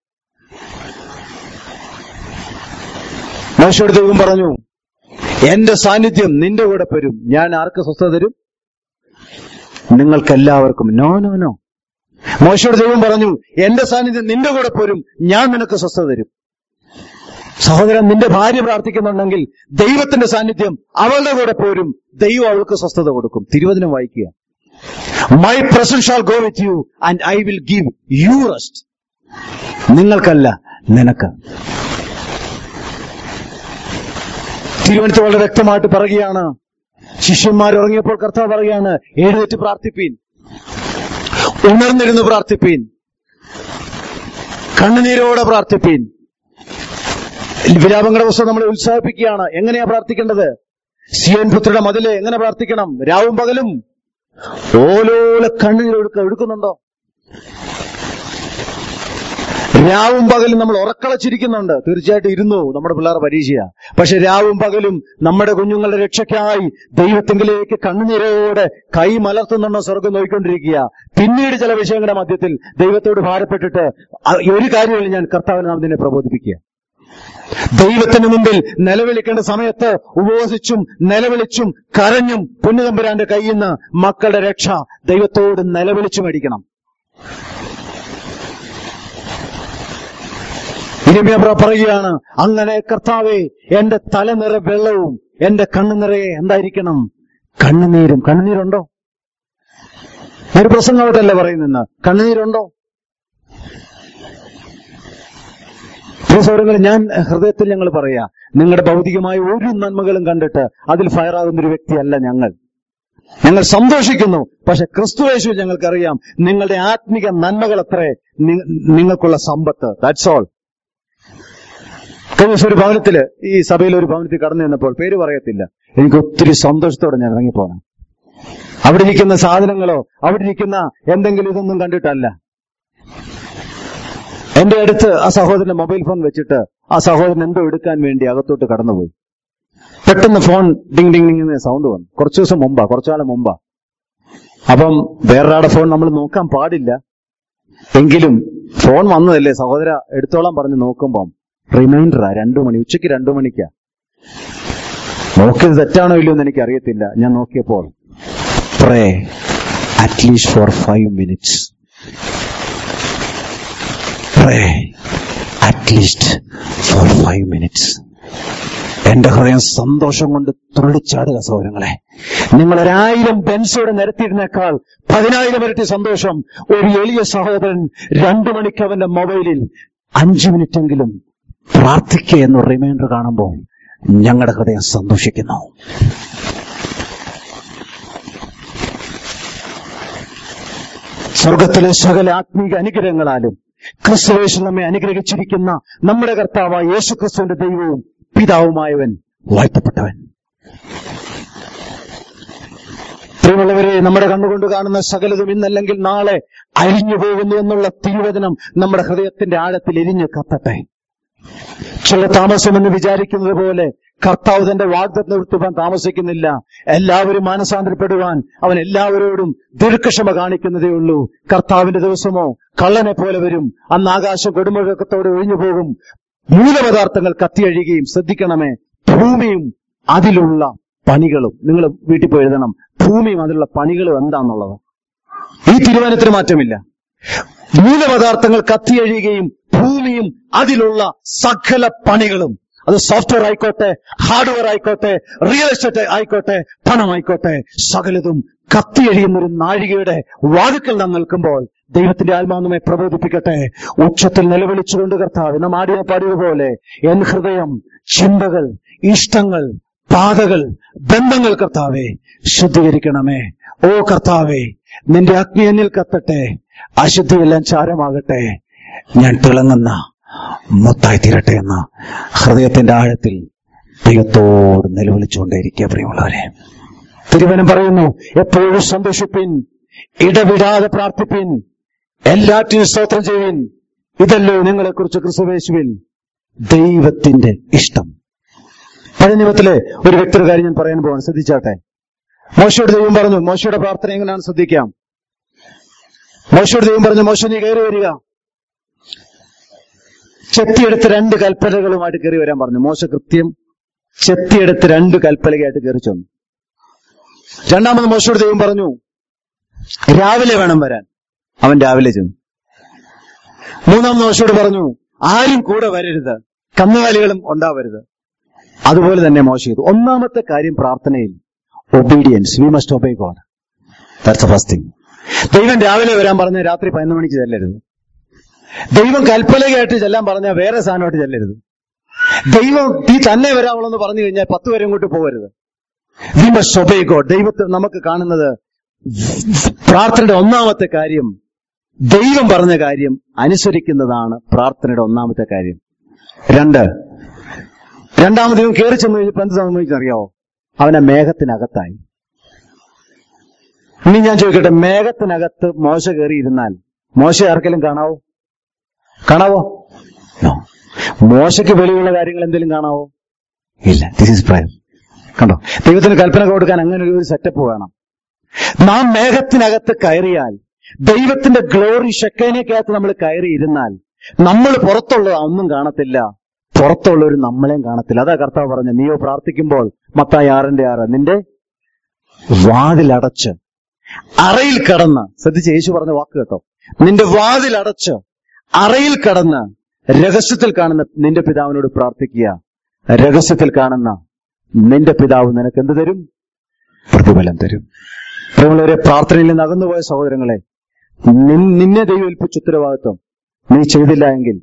Speaker 1: മോശയോട് ദൈവം പറഞ്ഞു എന്റെ സാന്നിധ്യം നിന്റെ കൂടെ വരും ഞാൻ ആർക്ക് സ്വസ്ഥത തരും നിങ്ങൾക്കെല്ലാവർക്കും നോ നോ നോ മോശയോട് ദൈവം പറഞ്ഞു എന്റെ സാന്നിധ്യം നിന്റെ കൂടെ പോരും ഞാൻ നിനക്ക് സ്വസ്ഥത തരും സഹോദരൻ നിന്റെ ഭാര്യ പ്രാർത്ഥിക്കുന്നുണ്ടെങ്കിൽ ദൈവത്തിന്റെ സാന്നിധ്യം അവളുടെ കൂടെ പോരും ദൈവം അവൾക്ക് സ്വസ്ഥത കൊടുക്കും തിരുവചനം വായിക്കുക my presence shall go with you and I will give you rest നിങ്ങൾക്കല്ല നിനക്ക് തിരുവനന്തപുരത്ത് വളരെ വ്യക്തമായിട്ട് പറയുകയാണ് ശിഷ്യന്മാർ ഉറങ്ങിയപ്പോൾ കർത്താവ് പറയുകയാണ് എഴുന്നേറ്റ് പ്രാർത്ഥിപ്പീൻ ഉണർന്നിരുന്ന് പ്രാർത്ഥിപ്പീൻ കണ്ണുനീരോടെ പ്രാർത്ഥിപ്പീൻ വിലാപങ്ങളുടെ പുസ്തകം നമ്മളെ ഉത്സാഹിപ്പിക്കുകയാണ് എങ്ങനെയാ പ്രാർത്ഥിക്കേണ്ടത് സിയോൻ പുത്രിയുടെ മതില് എങ്ങനെ പ്രാർത്ഥിക്കണം രാവും പകലും ഓലോല കണ്ണുനീർ ഒഴുക്ക ഒഴുക്കുന്നുണ്ടോ രാവും പകലും നമ്മൾ ഉറക്കളച്ചിരിക്കുന്നുണ്ട് തീർച്ചയായിട്ടും ഇരുന്നു നമ്മുടെ പിള്ളേരുടെ പരീക്ഷയാ പക്ഷെ രാവും പകലും നമ്മുടെ കുഞ്ഞുങ്ങളുടെ രക്ഷയ്ക്കായി ദൈവത്തെങ്കിലേക്ക് കണ്ണുനീരോടെ കൈ മലർത്തുന്നുണ്ടോ സ്വർഗം നോക്കിക്കൊണ്ടിരിക്കുക പിന്നീട് ചില വിഷയങ്ങളുടെ മധ്യത്തിൽ ദൈവത്തോട് ഭാരപ്പെട്ടിട്ട് അ- ഒരു കാര്യമില്ല ഞാൻ കർത്താവിനെ നാം ഇതിനെ പ്രബോധിപ്പിക്കുക ദൈവത്തിന് മുമ്പിൽ നിലവിളിക്കേണ്ട സമയത്ത് ഉപവസിച്ചും നിലവിളിച്ചും കരഞ്ഞും പുണ്യതമ്പുരാന്റെ കയ്യിൽ നിന്ന് മക്കളുടെ രക്ഷ ദൈവത്തോട് നിലവിളിച്ചു മേടിക്കണം ഇനിമേ പറയുകയാണ് അങ്ങനെ കർത്താവെ എന്റെ തല നിറ വെള്ളവും എന്റെ കണ്ണു നിറയെ എന്തായിരിക്കണം കണ്ണുനീരും കണ്ണുനീരുണ്ടോ ഒരു പ്രസംഗമായിട്ടല്ല പറയുന്ന കണ്ണുനീരുണ്ടോ പ്രിയ സൗരങ്ങളെ ഞാൻ ഹൃദയത്തിൽ ഞങ്ങൾ പറയാ നിങ്ങളുടെ ഭൗതികമായ ഒരു നന്മകളും കണ്ടിട്ട് അതിൽ ഫയറാകുന്ന ഒരു വ്യക്തിയല്ല ഞങ്ങൾ ഞങ്ങൾ സന്തോഷിക്കുന്നു പക്ഷെ ക്രിസ്തുവേശു ഞങ്ങൾക്കറിയാം നിങ്ങളുടെ ആത്മിക നന്മകൾ അത്രേ നി- നിങ്ങൾക്കുള്ള സമ്പത്ത് ദാറ്റ്സ് ഓൾ കഴിഞ്ഞ ദിവസം ഒരു ഭവനത്തില് ഈ സഭയിൽ ഒരു ഭവനത്തിൽ കടന്നു ചെന്നപ്പോൾ പേര് പറയത്തില്ല എനിക്ക് ഒത്തിരി സന്തോഷത്തോടെ ഞാൻ ഇറങ്ങിപ്പോണം അവിടെ ഇരിക്കുന്ന സാധനങ്ങളോ അവിടെ ഇരിക്കുന്ന എന്തെങ്കിലും ഇതൊന്നും കണ്ടിട്ടല്ല എന്റെ അടുത്ത് ആ സഹോദരന്റെ മൊബൈൽ ഫോൺ വെച്ചിട്ട് ആ സഹോദരൻ എന്തോ എടുക്കാൻ വേണ്ടി അകത്തോട്ട് കടന്നുപോയി പെട്ടെന്ന് ഫോൺ ഡിങ് ഡിങ് ഡിങ് എന്ന് സൗണ്ട് വന്നു കുറച്ചു ദിവസം മുമ്പാ കുറച്ചാളെ മുമ്പാ അപ്പം വേറൊരാളുടെ ഫോൺ നമ്മൾ നോക്കാൻ പാടില്ല എങ്കിലും ഫോൺ വന്നതല്ലേ സഹോദര എടുത്തോളാൻ പറഞ്ഞ് നോക്കുമ്പം റിമൈൻഡറാ രണ്ടു മണി ഉച്ചയ്ക്ക് രണ്ടു മണിക്കാ നോക്കിയത് തെറ്റാണോ ഇല്ലയോ എന്ന് എനിക്ക് അറിയത്തില്ല ഞാൻ നോക്കിയപ്പോൾ pray at least four five minutes pray at least four five minutes എന്റെ ഹൃദയം സന്തോഷം കൊണ്ട് തുള്ളിച്ചാടുക സൗരങ്ങളെ നിങ്ങൾ ഒരായിരം ബെൻസോടെ നിരത്തിയിരുന്നേക്കാൾ പതിനായിരം ഇരട്ടി സന്തോഷം ഒരു എളിയ സഹോദരൻ രണ്ടു മണിക്ക് അവന്റെ മൊബൈലിൽ അഞ്ചു മിനിറ്റെങ്കിലും പ്രാർത്ഥിക്കുക എന്ന റിമൈൻഡർ കാണുമ്പോൾ ഞങ്ങളുടെ ഹൃദയം സന്തോഷിക്കുന്നു സ്വർഗത്തിലെ സകല ആത്മീക അനുഗ്രഹങ്ങളാലും ക്രിസ്തുവേശു നമ്മെ അനുഗ്രഹിച്ചിരിക്കുന്ന നമ്മുടെ കർത്താവായ യേശു ക്രിസ്തുവിന്റെ ദൈവവും പിതാവുമായവൻ വാഴ്ത്തപ്പെട്ടവൻ പ്രിയമുള്ളവരെ നമ്മുടെ കണ്ണുകൊണ്ട് കാണുന്ന സകലതും ഇന്നല്ലെങ്കിൽ നാളെ അരിഞ്ഞു പോകുന്നു എന്നുള്ള തിരുവചനം നമ്മുടെ ഹൃദയത്തിന്റെ ആഴത്തിൽ എരിഞ്ഞു കത്തട്ടെ ചില താമസമെന്ന് വിചാരിക്കുന്നത് പോലെ കർത്താവ് തന്റെ വാഗ്ദത്ത് നിർത്തുവാൻ താമസിക്കുന്നില്ല എല്ലാവരും മാനസാന്തരപ്പെടുവാൻ അവൻ എല്ലാവരോടും ദീർഘക്ഷമ കാണിക്കുന്നതേ ഉള്ളൂ കർത്താവിന്റെ ദിവസമോ കള്ളനെ പോലെ വരും അന്ന് ആകാശം കൊടുമുഴക്കത്തോടെ ഒഴിഞ്ഞു പോകും മൂലപദാർത്ഥങ്ങൾ കത്തിയഴിയുകയും ശ്രദ്ധിക്കണമേ ഭൂമിയും അതിലുള്ള പണികളും നിങ്ങൾ വീട്ടിൽ പോയി എഴുതണം ഭൂമിയും അതിലുള്ള പണികളും എന്താന്നുള്ളത് ഈ തീരുമാനത്തിന് മാറ്റമില്ല മൂലപദാർത്ഥങ്ങൾ കത്തിയഴിയുകയും ഭൂമിയും അതിലുള്ള സകല പണികളും അത് സോഫ്റ്റ്വെയർ ആയിക്കോട്ടെ ഹാർഡ്വെയർ ആയിക്കോട്ടെ റിയൽ എസ്റ്റേറ്റ് ആയിക്കോട്ടെ പണമായിക്കോട്ടെ സകലതും കത്തിയഴിയുന്ന ഒരു നാഴികയുടെ വാതുക്കൽ നാം നിൽക്കുമ്പോൾ ദൈവത്തിന്റെ ആത്മാവ് നമ്മെ പ്രബോധിപ്പിക്കട്ടെ ഉച്ചത്തിൽ നിലവിളിച്ചുകൊണ്ട് കർത്താവ് നാം ആടിയ പാടിയതുപോലെ എൻ ഹൃദയം ചിന്തകൾ ഇഷ്ടങ്ങൾ പാതകൾ ബന്ധങ്ങൾ കർത്താവെ ശുദ്ധീകരിക്കണമേ ഓ കർത്താവെ നിന്റെ അഗ്നി എന്നിൽ കത്തട്ടെ അശുദ്ധിയെല്ലാം ചാരമാകട്ടെ ഞാൻ തിളങ്ങുന്ന മുത്തായി തീരട്ടെ എന്ന ഹൃദയത്തിന്റെ ആഴത്തിൽ ദൈവത്തോട് നിലവിളിച്ചുകൊണ്ടേയിരിക്കുക പ്രിയമുള്ളവരെ തിരുവനം പറയുന്നു എപ്പോഴും സന്തോഷിപ്പിൻ ഇടവിടാതെ പ്രാർത്ഥിപ്പിൻ എല്ലാറ്റിനും സ്തോത്രം ചെയ്യുവിൻ ഇതല്ലോ നിങ്ങളെക്കുറിച്ച് ക്രിസ്തുവേശുവിൽ ദൈവത്തിന്റെ ഇഷ്ടം പഴയ നിയമത്തിലെ ഒരു വ്യക്തിയുടെ കാര്യം ഞാൻ പറയാൻ പോവാൻ ശ്രദ്ധിച്ചാട്ടെ മോശയോട് ദൈവം പറഞ്ഞു മോശയുടെ പ്രാർത്ഥന എങ്ങനെയാണ് ശ്രദ്ധിക്കാം മോശയോട് ദൈവം പറഞ്ഞു മോശ നീ കയറി വരിക ചെത്തിയെടുത്ത് രണ്ട് കൽപ്പനകളുമായിട്ട് കയറി വരാൻ പറഞ്ഞു മോശ കൃത്യം ചെത്തിയെടുത്ത് രണ്ട് കൽപ്പലകയായിട്ട് കയറി ചെന്നു രണ്ടാമത് മോശയോട് ദൈവം പറഞ്ഞു രാവിലെ വേണം വരാൻ അവൻ രാവിലെ ചെന്നു മൂന്നാമത് മോശയോട് പറഞ്ഞു ആരും കൂടെ വരരുത് കന്നുകാലികളും ഉണ്ടാവരുത് അതുപോലെ തന്നെ മോശ ചെയ്തു ഒന്നാമത്തെ കാര്യം പ്രാർത്ഥനയിൽ obedience we must obey God that's first thing ദൈവം രാവിലെ വരാൻ പറഞ്ഞ രാത്രി പതിനൊന്ന് മണിക്ക് ചെല്ലരുത് ദൈവം കൽപ്പലകയായിട്ട് ചെല്ലാൻ പറഞ്ഞാൽ വേറെ സാധനമായിട്ട് ചെല്ലരുത് ദൈവം ഈ തന്നെ വരാവുള്ളൂ എന്ന് പറഞ്ഞു കഴിഞ്ഞാൽ പത്ത് വരെ ഇങ്ങോട്ട് പോകരുത് വി മസ്റ്റ് ഒബേ ഗോഡ് ദൈവത്തെ നമുക്ക് കാണുന്നത് പ്രാർത്ഥനയുടെ ഒന്നാമത്തെ കാര്യം ദൈവം പറഞ്ഞ കാര്യം അനുസരിക്കുന്നതാണ് പ്രാർത്ഥനയുടെ ഒന്നാമത്തെ കാര്യം രണ്ട് രണ്ടാമത് ഇവൻ കയറി ചെന്ന് കഴിഞ്ഞപ്പോൾ എന്ത് സംഭവിച്ചറിയാവോ അവനെ മേഘത്തിനകത്തായി ഇനി ഞാൻ ചോദിക്കട്ടെ മേഘത്തിനകത്ത് മോശ കയറിയിരുന്നാൽ മോശ ആർക്കെങ്കിലും കാണാവോ കാണാവോ No. മോശയ്ക്ക് വെളിയുള്ള കാര്യങ്ങൾ എന്തെങ്കിലും കാണാവോ ഇല്ല ദിസ് ഇസ് പ്രയർ കണ്ടോ ദൈവത്തിന് കൽപ്പന കൊടുക്കാൻ അങ്ങനെ ഒരു സെറ്റപ്പ് വേണം നാം മേഘത്തിനകത്ത് കയറിയാൽ ദൈവത്തിന്റെ ഗ്ലോറി ഷെക്കേനക്കകത്ത് നമ്മൾ കയറിയിരുന്നാൽ നമ്മൾ പുറത്തുള്ള ഒന്നും കാണത്തില്ല പുറത്തുള്ളവർ നമ്മളെയും കാണത്തില്ല അതാ കർത്താവ് പറഞ്ഞ നീയോ പ്രാർത്ഥിക്കുമ്പോൾ മത്തായി ആറിന്റെ ആറ് നിന്റെ വാതിലടച്ച് അറയിൽ കടന്ന് ശ്രദ്ധിച്ച് യേശു പറഞ്ഞ വാക്ക് കേട്ടോ നിന്റെ വാതിലടച്ച് അറയിൽ കടന്ന് രഹസ്യത്തിൽ കാണുന്ന നിന്റെ പിതാവിനോട് പ്രാർത്ഥിക്കുക രഹസ്യത്തിൽ കാണുന്ന നിന്റെ പിതാവ് നിനക്ക് എന്ത് തരും പ്രതിഫലം തരും പ്രിയമുള്ളവരെ പ്രാർത്ഥനയിൽ നിന്ന് അകന്നുപോയ സഹോദരങ്ങളെ നിൻ- നിന്നെ ദൈവം ഏൽപ്പിച്ച ഉത്തരവാദിത്വം നീ ചെയ്തില്ല എങ്കിൽ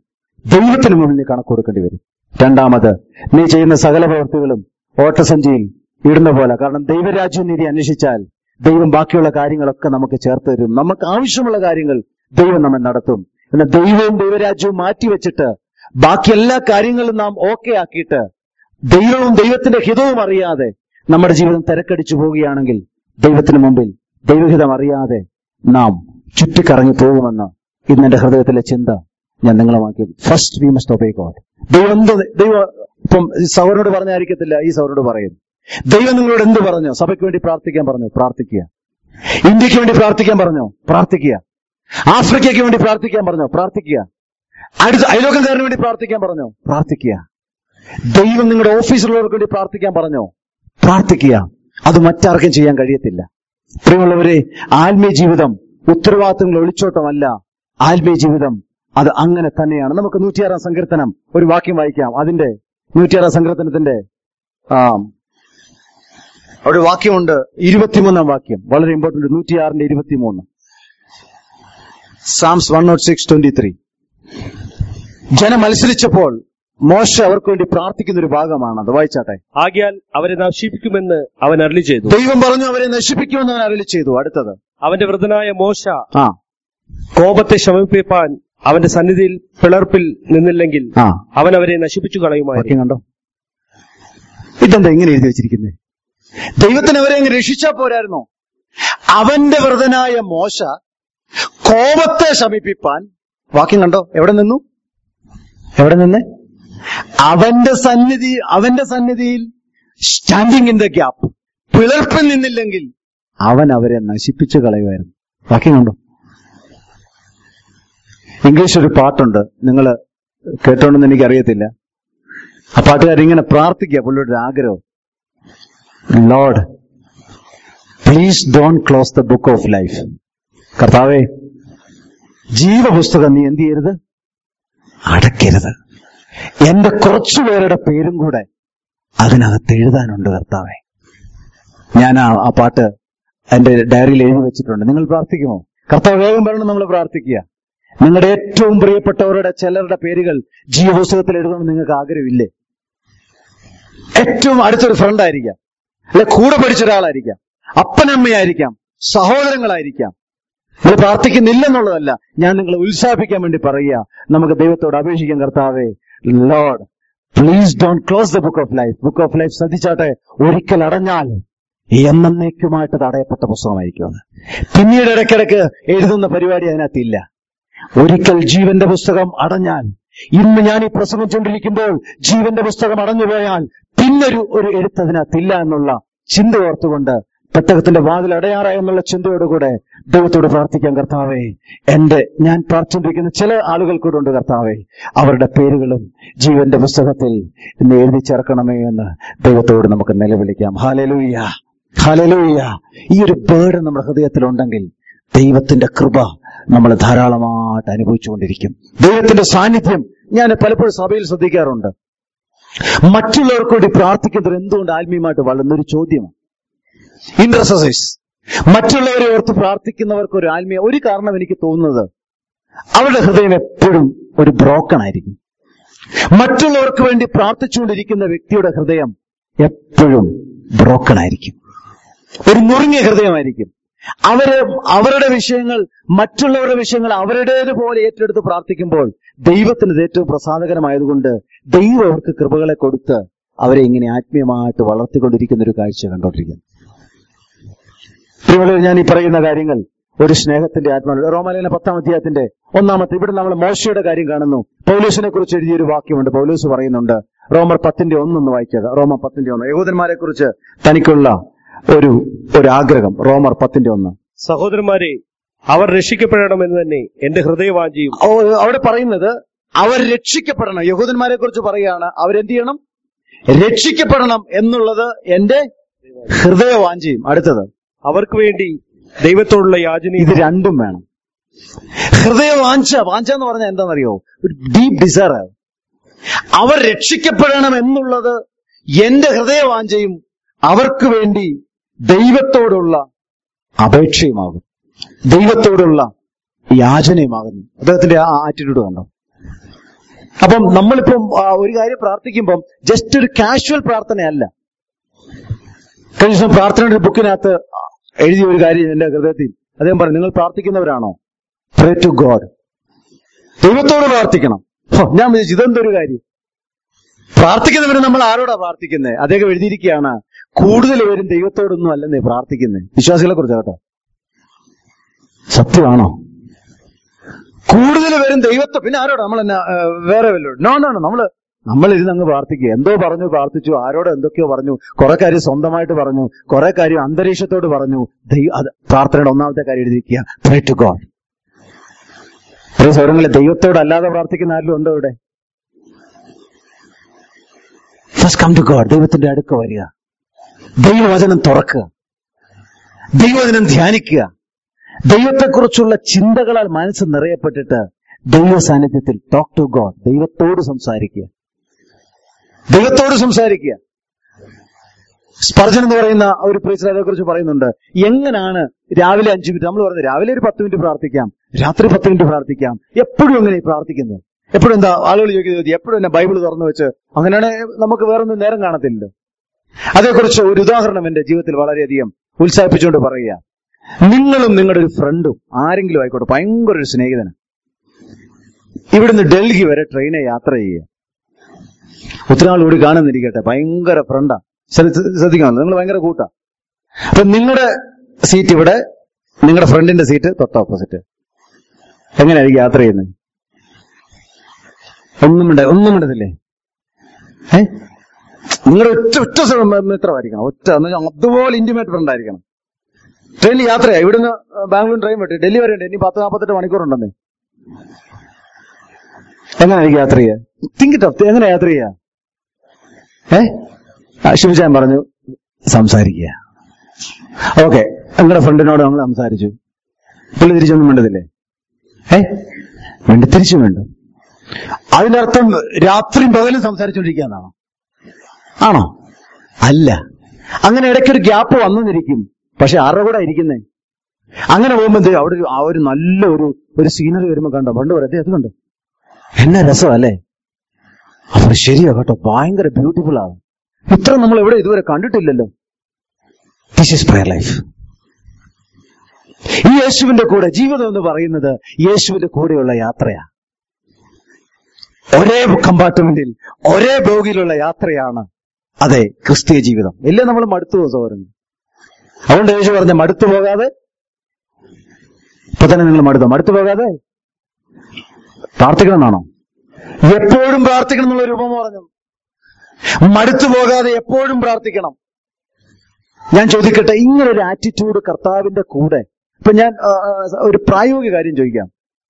Speaker 1: ദൈവത്തിന് മുന്നിൽ നീ കണക്ക് കൊടുക്കേണ്ടി വരും രണ്ടാമത് നീ ചെയ്യുന്ന സകല പ്രവൃത്തികളും ഓട്ടസഞ്ചിയിൽ ഇടുന്ന പോലെ കാരണം ദൈവരാജ്യം നീതി അന്വേഷിച്ചാൽ ദൈവം ബാക്കിയുള്ള കാര്യങ്ങളൊക്കെ നമുക്ക് ചേർത്ത് തരും നമുക്ക് ആവശ്യമുള്ള കാര്യങ്ങൾ ദൈവം നമ്മെ നടത്തും എന്നാൽ ദൈവവും ദൈവരാജ്യവും മാറ്റിവെച്ചിട്ട് ബാക്കി എല്ലാ കാര്യങ്ങളും നാം ഓക്കെ ആക്കിയിട്ട് ദൈവവും ദൈവത്തിന്റെ ഹിതവും അറിയാതെ നമ്മുടെ ജീവിതം തിരക്കടിച്ചു പോവുകയാണെങ്കിൽ ദൈവത്തിന് മുമ്പിൽ ദൈവഹിതം അറിയാതെ നാം ചുറ്റിക്കറങ്ങി പോകുമെന്ന് ഇന്ന് എന്റെ ഹൃദയത്തിലെ ചിന്ത ഞാൻ നിങ്ങളുമാക്കി first we must obey God ദൈവം എന്ത് ദൈവം ഇപ്പം സൗരനോട് പറഞ്ഞായിരിക്കത്തില്ല ഈ സൗരനോട് പറയും ദൈവം നിങ്ങളോട് എന്ത് പറഞ്ഞു സഭയ്ക്ക് വേണ്ടി പ്രാർത്ഥിക്കാൻ പറഞ്ഞു പ്രാർത്ഥിക്കുക ഇന്ത്യക്ക് വേണ്ടി പ്രാർത്ഥിക്കാൻ പറഞ്ഞു പ്രാർത്ഥിക്കുക ആഫ്രിക്കയ്ക്ക് വേണ്ടി പ്രാർത്ഥിക്കാൻ പറഞ്ഞു പ്രാർത്ഥിക്കുക അടുത്ത അയലോക്കംകാരന് വേണ്ടി പ്രാർത്ഥിക്കാൻ പറഞ്ഞു പ്രാർത്ഥിക്കുക ദൈവം നിങ്ങളുടെ ഓഫീസിലുള്ളവർക്ക് വേണ്ടി പ്രാർത്ഥിക്കാൻ പറഞ്ഞോ പ്രാർത്ഥിക്കുക അത് മറ്റാർക്കും ചെയ്യാൻ കഴിയത്തില്ല പ്രിയമുള്ളവരെ ആത്മീയ ജീവിതം ഉത്തരവാദിത്തങ്ങൾ ഒളിച്ചോട്ടമല്ല ആത്മീയ ജീവിതം അത് അങ്ങനെ തന്നെയാണ് നമുക്ക് നൂറ്റിയാറാം സങ്കീർത്തനം ഒരു വാക്യം വായിക്കാം അതിന്റെ നൂറ്റിയാറാം സങ്കീർത്തനത്തിന്റെ ആ അവിടെ വാക്യമുണ്ട് ഇരുപത്തിമൂന്നാം വാക്യം വളരെ ഇമ്പോർട്ടന്റ് നൂറ്റിയാറിന്റെ ഇരുപത്തിമൂന്ന് Psalms one nought six twenty three ജനം മത്സരിച്ചപ്പോൾ മോശ അവർക്ക് വേണ്ടി പ്രാർത്ഥിക്കുന്ന ഒരു ഭാഗമാണ് അത് വായിച്ചാട്ടെ
Speaker 2: ആകിയാൽ അവരെ നശിപ്പിക്കുമെന്ന് അവൻ അരളി ചെയ്തു
Speaker 1: ദൈവം പറഞ്ഞു അവരെ നശിപ്പിക്കുമെന്ന് അവൻ അരളി ചെയ്തു അടുത്തത്
Speaker 2: അവന്റെ വൃതനായ മോശ
Speaker 1: ആ
Speaker 2: കോപത്തെ ശമിപ്പിപ്പാൻ അവന്റെ സന്നിധിയിൽ പിളർപ്പിൽ നിന്നില്ലെങ്കിൽ
Speaker 1: ആ
Speaker 2: അവൻ അവരെ നശിപ്പിച്ചു കളയുമായിരുന്നു
Speaker 1: വാക്യം കണ്ടോ ഇതെന്താ ഇങ്ങനെ എഴുതി വെച്ചിരിക്കുന്നത് ദൈവത്തിന് അവരെ അങ്ങ് രക്ഷിച്ചാ പോരായിരുന്നോ അവന്റെ വ്രതനായ മോശ കോപത്തെ ശമിപ്പിപ്പാൻ വാക്യം കണ്ടോ എവിടെ നിന്നു എവിടെ നിന്ന് അവന്റെ സന്നിധി അവന്റെ സന്നിധിയിൽ സ്റ്റാൻഡിങ് ഇൻ ദ ഗ്യാപ്പ് പിളർപ്പിൽ നിന്നില്ലെങ്കിൽ അവൻ അവരെ നശിപ്പിച്ചു കളയുമായിരുന്നു വാക്യം കണ്ടോ ഇംഗ്ലീഷ് ഒരു പാട്ടുണ്ട് നിങ്ങൾ കേട്ടോണ്ടെന്ന് എനിക്കറിയത്തില്ല ആ പാട്ടുകാരിങ്ങനെ പ്രാർത്ഥിക്കുക പുള്ളിയുടെ ഒരു ആഗ്രഹം Lord please don't close the book of life കർത്താവേ ജീവപുസ്തകം നീ എന്ത് ചെയ്യരുത് അടയ്ക്കരുത് എന്റെ കുറച്ചു പേരുടെ പേരും കൂടെ അതിനകത്ത് എഴുതാനുണ്ട് കർത്താവെ ഞാൻ ആ ആ പാട്ട് എന്റെ ഡയറിയിൽ എഴുതി വെച്ചിട്ടുണ്ട് നിങ്ങൾ പ്രാർത്ഥിക്കുമോ കർത്താവ് വേഗം വരണം നമ്മൾ പ്രാർത്ഥിക്കുക നിങ്ങളുടെ ഏറ്റവും പ്രിയപ്പെട്ടവരുടെ ചിലരുടെ പേരുകൾ ജീവപുസ്തകത്തിൽ എഴുതണമെന്ന് നിങ്ങൾക്ക് ആഗ്രഹമില്ലേ ഏറ്റവും അടുത്തൊരു ഫ്രണ്ട് ആയിരിക്കാം അല്ലെ കൂടെ പഠിച്ച ഒരാളായിരിക്കാം അപ്പനമ്മയായിരിക്കാം സഹോദരങ്ങളായിരിക്കാം നിങ്ങൾ പ്രാർത്ഥിക്കുന്നില്ലെന്നുള്ളതല്ല ഞാൻ നിങ്ങളെ ഉത്സാഹിപ്പിക്കാൻ വേണ്ടി പറയുക നമുക്ക് ദൈവത്തോട് അപേക്ഷിക്കാൻ കർത്താവേ Lord please don't close the book of life book of life ശ്രദ്ധിച്ചാട്ടെ ഒരിക്കൽ അടഞ്ഞാൽ എന്നേക്കുമായിട്ട് തടയപ്പെട്ട പുസ്തകമായിരിക്കും അത് പിന്നീട് ഇടയ്ക്കിടയ്ക്ക് എഴുതുന്ന പരിപാടി അതിനകത്തില്ല ഒരിക്കൽ ജീവന്റെ പുസ്തകം അടഞ്ഞാൽ ഇന്ന് ഞാൻ ഈ പ്രസംഗിച്ചുകൊണ്ടിരിക്കുമ്പോൾ ജീവന്റെ പുസ്തകം അടഞ്ഞുപോയാൽ പിന്നൊരു ഒരു എഴുത്തതിനകത്തില്ല എന്നുള്ള ചിന്ത ഓർത്തുകൊണ്ട് പെട്ടകത്തിന്റെ വാതിൽ അടയാറ എന്നുള്ള ചിന്തയോടുകൂടെ ദൈവത്തോട് പ്രാർത്ഥിക്കാൻ കർത്താവേ എന്റെ ഞാൻ പ്രാർത്ഥിച്ചിരിക്കുന്ന ചില ആളുകൾ കൂടെ ഉണ്ട് കർത്താവേ അവരുടെ പേരുകളും ജീവന്റെ പുസ്തകത്തിൽ ഇന്ന് എഴുതി ചേർക്കണമേ എന്ന് ദൈവത്തോട് നമുക്ക് നിലവിളിക്കാം ഹാലലൂയ ഹാലലൂയ ഈ ഒരു ബേർഡ് നമ്മുടെ ഹൃദയത്തിലുണ്ടെങ്കിൽ ദൈവത്തിന്റെ കൃപ നമ്മൾ ധാരാളമായിട്ട് അനുഭവിച്ചുകൊണ്ടിരിക്കും ദൈവത്തിന്റെ സാന്നിധ്യം ഞാൻ പലപ്പോഴും സഭയിൽ ശ്രദ്ധിക്കാറുണ്ട് മറ്റുള്ളവർക്ക് വേണ്ടി പ്രാർത്ഥിക്കുന്നത് എന്തുകൊണ്ട് ആത്മീയമായിട്ട് വളർന്നൊരു ചോദ്യമാണ് ഇന്റർസസൈസ് മറ്റുള്ളവരെ ഓർത്ത് പ്രാർത്ഥിക്കുന്നവർക്ക് ഒരു ആത്മീയ ഒരു കാരണം എനിക്ക് തോന്നുന്നത് അവരുടെ ഹൃദയം എപ്പോഴും ഒരു ബ്രോക്കൺ ആയിരിക്കും മറ്റുള്ളവർക്ക് വേണ്ടി പ്രാർത്ഥിച്ചുകൊണ്ടിരിക്കുന്ന വ്യക്തിയുടെ ഹൃദയം എപ്പോഴും ബ്രോക്കൺ ആയിരിക്കും ഒരു നുറുങ്ങിയ ഹൃദയമായിരിക്കും അവര് അവരുടെ വിഷയങ്ങൾ മറ്റുള്ളവരുടെ വിഷയങ്ങൾ അവരുടേതുപോലെ ഏറ്റെടുത്ത് പ്രാർത്ഥിക്കുമ്പോൾ ദൈവത്തിന് ഇത് ഏറ്റവും പ്രസാദകരമായതുകൊണ്ട് ദൈവം അവർക്ക് കൃപകളെ കൊടുത്ത് അവരെ ഇങ്ങനെ ആത്മീയമായിട്ട് വളർത്തിക്കൊണ്ടിരിക്കുന്ന ഒരു കാഴ്ച കണ്ടോണ്ടിരിക്കുന്നു പ്രിയമുള്ളവർ ഞാൻ ഈ പറയുന്ന കാര്യങ്ങൾ ഒരു സ്നേഹത്തിന്റെ ആത്മാവ് റോമാലയന പത്താം അധ്യായത്തിന്റെ ഒന്നാമത്തെ ഇവിടെ നമ്മൾ മോശയുടെ കാര്യം കാണുന്നു പൗലൂസിനെ കുറിച്ച് എഴുതിയൊരു വാക്യമുണ്ട് പൗലൂസ് പറയുന്നുണ്ട് റോമർ പത്തിന്റെ ഒന്നൊന്ന് വായിച്ചത് റോമർ പത്തിന്റെ ഒന്ന് യഹൂദന്മാരെ കുറിച്ച് തനിക്കുള്ള ഒരു ഒരു ആഗ്രഹം റോമർ പത്തിന്റെ ഒന്ന്
Speaker 2: സഹോദരന്മാരെ അവർ രക്ഷിക്കപ്പെടണമെന്ന് തന്നെ എന്റെ ഹൃദയവാഞ്ചിയും
Speaker 1: ഓ, അവിടെ പറയുന്നത് അവർ രക്ഷിക്കപ്പെടണം യഹൂദന്മാരെ കുറിച്ച് പറയുകയാണ് അവരെന്ത് ചെയ്യണം രക്ഷിക്കപ്പെടണം എന്നുള്ളത് എന്റെ ഹൃദയവാഞ്ചയും അടുത്തത്
Speaker 2: അവർക്ക് വേണ്ടി ദൈവത്തോടുള്ള യാചനയും
Speaker 1: ഇത് രണ്ടും വേണം ഹൃദയവാഞ്ച വാഞ്ച എന്ന് പറഞ്ഞാൽ എന്താണെന്നറിയോ ഒരു ഡീപ് ഡിസയർ അവർ രക്ഷിക്കപ്പെടണം എന്നുള്ളത് എന്റെ ഹൃദയവാഞ്ചയും അവർക്ക് വേണ്ടി ദൈവത്തോടുള്ള അപേക്ഷയുമാകും ദൈവത്തോടുള്ള യാചനയുമാകുന്നു അദ്ദേഹത്തിന്റെ ആ ആറ്റിറ്റ്യൂഡ് കണ്ടോ അപ്പം നമ്മളിപ്പം ആ, ഒരു കാര്യം പ്രാർത്ഥിക്കുമ്പം ജസ്റ്റ് ഒരു കാഷ്വൽ പ്രാർത്ഥനയല്ല കഴിഞ്ഞ ദിവസം പ്രാർത്ഥനയുടെ ഒരു ബുക്കിനകത്ത് എഴുതിയ ഒരു കാര്യം എന്റെ ഹൃദയത്തിൽ അദ്ദേഹം പറഞ്ഞു നിങ്ങൾ പ്രാർത്ഥിക്കുന്നവരാണോ പ്രേ ടു ഗോഡ് ദൈവത്തോട് പ്രാർത്ഥിക്കണം ഹോ, ഞാൻ വിചാരിച്ചു ഇതെന്തൊരു കാര്യം പ്രാർത്ഥിക്കുന്നവര് നമ്മൾ ആരോടാ പ്രാർത്ഥിക്കുന്നത് അദ്ദേഹം എഴുതിയിരിക്കുകയാണ് കൂടുതൽ പേരും ദൈവത്തോടൊന്നും അല്ലെന്നേ പ്രാർത്ഥിക്കുന്നത് വിശ്വാസികളെ കുറിച്ച് കേട്ടോ സത്യമാണോ കൂടുതൽ പേരും ദൈവത്തെ പിന്നെ ആരോടാ നമ്മൾ എന്നാ ആ, വേറെ വല്ലോട് നോ നോ നോ നമ്മള് നമ്മൾ ഇരുന്ന് അങ്ങ് പ്രാർത്ഥിക്കുക എന്തോ പറഞ്ഞു പ്രാർത്ഥിച്ചു ആരോട് എന്തൊക്കെയോ പറഞ്ഞു കുറെ കാര്യം സ്വന്തമായിട്ട് പറഞ്ഞു കുറെ കാര്യം അന്തരീക്ഷത്തോട് പറഞ്ഞു ദൈവ അത് പ്രാർത്ഥനയുടെ ഒന്നാമത്തെ കാര്യം എഴുതിയിരിക്കുക പ്രേ ടു ഗോഡ് പ്രിയ സൗരങ്ങളെ ദൈവത്തോട് അല്ലാതെ പ്രാർത്ഥിക്കുന്ന ആരിലും ഉണ്ടോ ഇവിടെ ഫസ്റ്റ് കം ടു ഗോഡ് ദൈവത്തിന്റെ അടുക്ക വരിക ദൈവവചനം തുറക്കുക ദൈവവചനം ധ്യാനിക്കുക ദൈവത്തെക്കുറിച്ചുള്ള ചിന്തകളാൽ മനസ്സ് നിറയപ്പെട്ടിട്ട് ദൈവ സാന്നിധ്യത്തിൽ ടോക്ക് ടു ഗോഡ് ദൈവത്തോട് സംസാരിക്കുക ദൈവത്തോട് സംസാരിക്കുക സ്പർജൻ എന്ന് പറയുന്ന ഒരു പ്രീച്ചർ അതേ കുറിച്ച് പറയുന്നുണ്ട് എങ്ങനാണ് രാവിലെ അഞ്ചു മിനിറ്റ് നമ്മൾ പറയുന്നത് രാവിലെ ഒരു പത്ത് മിനിറ്റ് പ്രാർത്ഥിക്കാം രാത്രി പത്ത് മിനിറ്റ് പ്രാർത്ഥിക്കാം എപ്പോഴും എങ്ങനെ പ്രാർത്ഥിക്കുന്നത് എപ്പോഴും എന്താ ആളുകൾ ചോദിക്കുന്നത് എപ്പോഴും എന്നെ ബൈബിൾ തുറന്നു വെച്ച് അങ്ങനെയാണെങ്കിൽ നമുക്ക് വേറൊന്നും നേരം കാണത്തില്ലല്ലോ അതേക്കുറിച്ച് ഒരു ഉദാഹരണം എന്റെ ജീവിതത്തിൽ വളരെയധികം ഉത്സാഹിപ്പിച്ചുകൊണ്ട് പറയുക നിങ്ങളും നിങ്ങളുടെ ഒരു ഫ്രണ്ടും ആരെങ്കിലും ആയിക്കോട്ടെ ഭയങ്കര ഒരു സ്നേഹിതന് ഇവിടുന്ന് ഡൽഹി വരെ ട്രെയിനെ യാത്ര ചെയ്യുക ഒത്തിരി നാൾ കൂടി കാണുന്നിരിക്കട്ടെ ഭയങ്കര ഫ്രണ്ടാ ശ്രദ്ധിക്കണം നിങ്ങൾ ഭയങ്കര കൂട്ടാ അപ്പൊ നിങ്ങളുടെ സീറ്റ് ഇവിടെ നിങ്ങളുടെ ഫ്രണ്ടിന്റെ സീറ്റ് തൊട്ട് ഓപ്പോസിറ്റ് എങ്ങനെയായിരിക്കും യാത്ര ചെയ്യുന്നത് ഒന്നും മിണ്ട ഒന്നും മിണ്ടത്തില്ലേ ഏ നിങ്ങളുടെ ഒറ്റ ഒറ്റ മിത്രമായിരിക്കണം ഒറ്റ എന്ന് വെച്ചാൽ അതുപോലെ ഇന്റിമേറ്റ് ഫ്രണ്ട് ആയിരിക്കണം ട്രെയിനിൽ യാത്രയാ ഇവിടുന്ന് ബാംഗ്ലൂർ ട്രെയിൻ വിട്ട് ഡൽഹി വരെ ഉണ്ട് ഇനി പത്ത് നാൽപ്പത്തെട്ട് മണിക്കൂറുണ്ടെന്നേ എങ്ങനെയായിരിക്കും യാത്ര ചെയ്യുക തിങ്ക് ടഫ് എങ്ങനെ യാത്ര ചെയ്യുക ഏ ഷിമിച്ചാൻ പറഞ്ഞു സംസാരിക്കുക ഓക്കെ നിങ്ങളുടെ ഫ്രണ്ടിനോട് നമ്മൾ സംസാരിച്ചു പുള്ളി തിരിച്ചൊന്നും വേണ്ടതില്ലേ ഏ വേണ്ടി തിരിച്ചും വേണ്ട അതിനർത്ഥം രാത്രിയും പകലും സംസാരിച്ചുകൊണ്ടിരിക്കുകയെന്നാണോ ആണോ അല്ല അങ്ങനെ ഇടയ്ക്കൊരു ഗ്യാപ്പ് വന്നെന്നിരിക്കും പക്ഷെ ആരുടെ കൂടെ ഇരിക്കുന്നേ അങ്ങനെ പോകുമ്പോൾ ദേ അവിടെ ഒരു- ആ ഒരു നല്ല ഒരു ഒരു സീനറി വരുമ്പോ കണ്ടോ പണ്ട് പറയാം അത് കണ്ടോ എന്നാ രസം അല്ലേ അപ്പോൾ ശരിയാ കേട്ടോ ഭയങ്കര ബ്യൂട്ടിഫുൾ ആണ് ഇത്ര നമ്മൾ എവിടെ ഇതുവരെ കണ്ടിട്ടില്ലല്ലോ ദിസ് ഇസ് പ്രയർ ലൈഫ് ഈ യേശുവിന്റെ കൂടെ ജീവിതം എന്ന് പറയുന്നത് യേശുവിന്റെ കൂടെയുള്ള യാത്രയാ ഒരേ കമ്പാർട്ട്മെന്റിൽ ഒരേ ബോഗിയിലുള്ള യാത്രയാണ് അതെ ക്രിസ്തീയ ജീവിതം ഇല്ലേ നമ്മൾ മടുത്തു പോകും സഹോദരൻ അതുകൊണ്ട് യേശു പറഞ്ഞ മടുത്തു പോകാതെ ഇപ്പൊ തന്നെ നിങ്ങൾ മടുത്തോ മടുത്തു പോകാതെ പ്രാർത്ഥിക്കണം എന്നാണോ എപ്പോഴും പ്രാർത്ഥിക്കണം എന്നുള്ള രൂപം പറഞ്ഞു മടുത്തു പോകാതെ എപ്പോഴും പ്രാർത്ഥിക്കണം ഞാൻ ചോദിക്കട്ടെ ഇങ്ങനെ ഒരു ആറ്റിറ്റ്യൂഡ് കർത്താവിന്റെ കൂടെ ഇപ്പൊ ഞാൻ ആ, ആ, ഒരു പ്രായോഗിക കാര്യം ചോദിക്കാം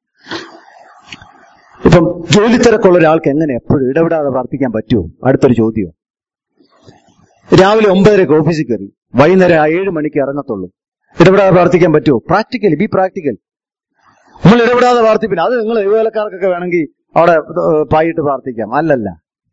Speaker 1: ഇപ്പം ജോലി തിരക്കുള്ള ഒരാൾക്ക് എങ്ങനെ എപ്പോഴും ഇടപെടാതെ പ്രാർത്ഥിക്കാൻ പറ്റുമോ അടുത്തൊരു ചോദ്യം രാവിലെ ഒമ്പതരക്ക് ഓഫീസിൽ കയറി വൈകുന്നേരം ആ ഏഴ് മണിക്ക് ഇറങ്ങത്തുള്ളൂ ഇടപെടാതെ പ്രാർത്ഥിക്കാൻ പറ്റുമോ പ്രാക്ടിക്കലി ബി പ്രാക്ടിക്കൽ നമ്മൾ ഇടപെടാതെ പ്രാർത്ഥിപ്പില്ല അത് നിങ്ങൾ യുവലക്കാർക്കൊക്കെ വേണമെങ്കിൽ അവിടെ ഏഹ്, പായിട്ട് പ്രാർത്ഥിക്കാം അല്ലല്ല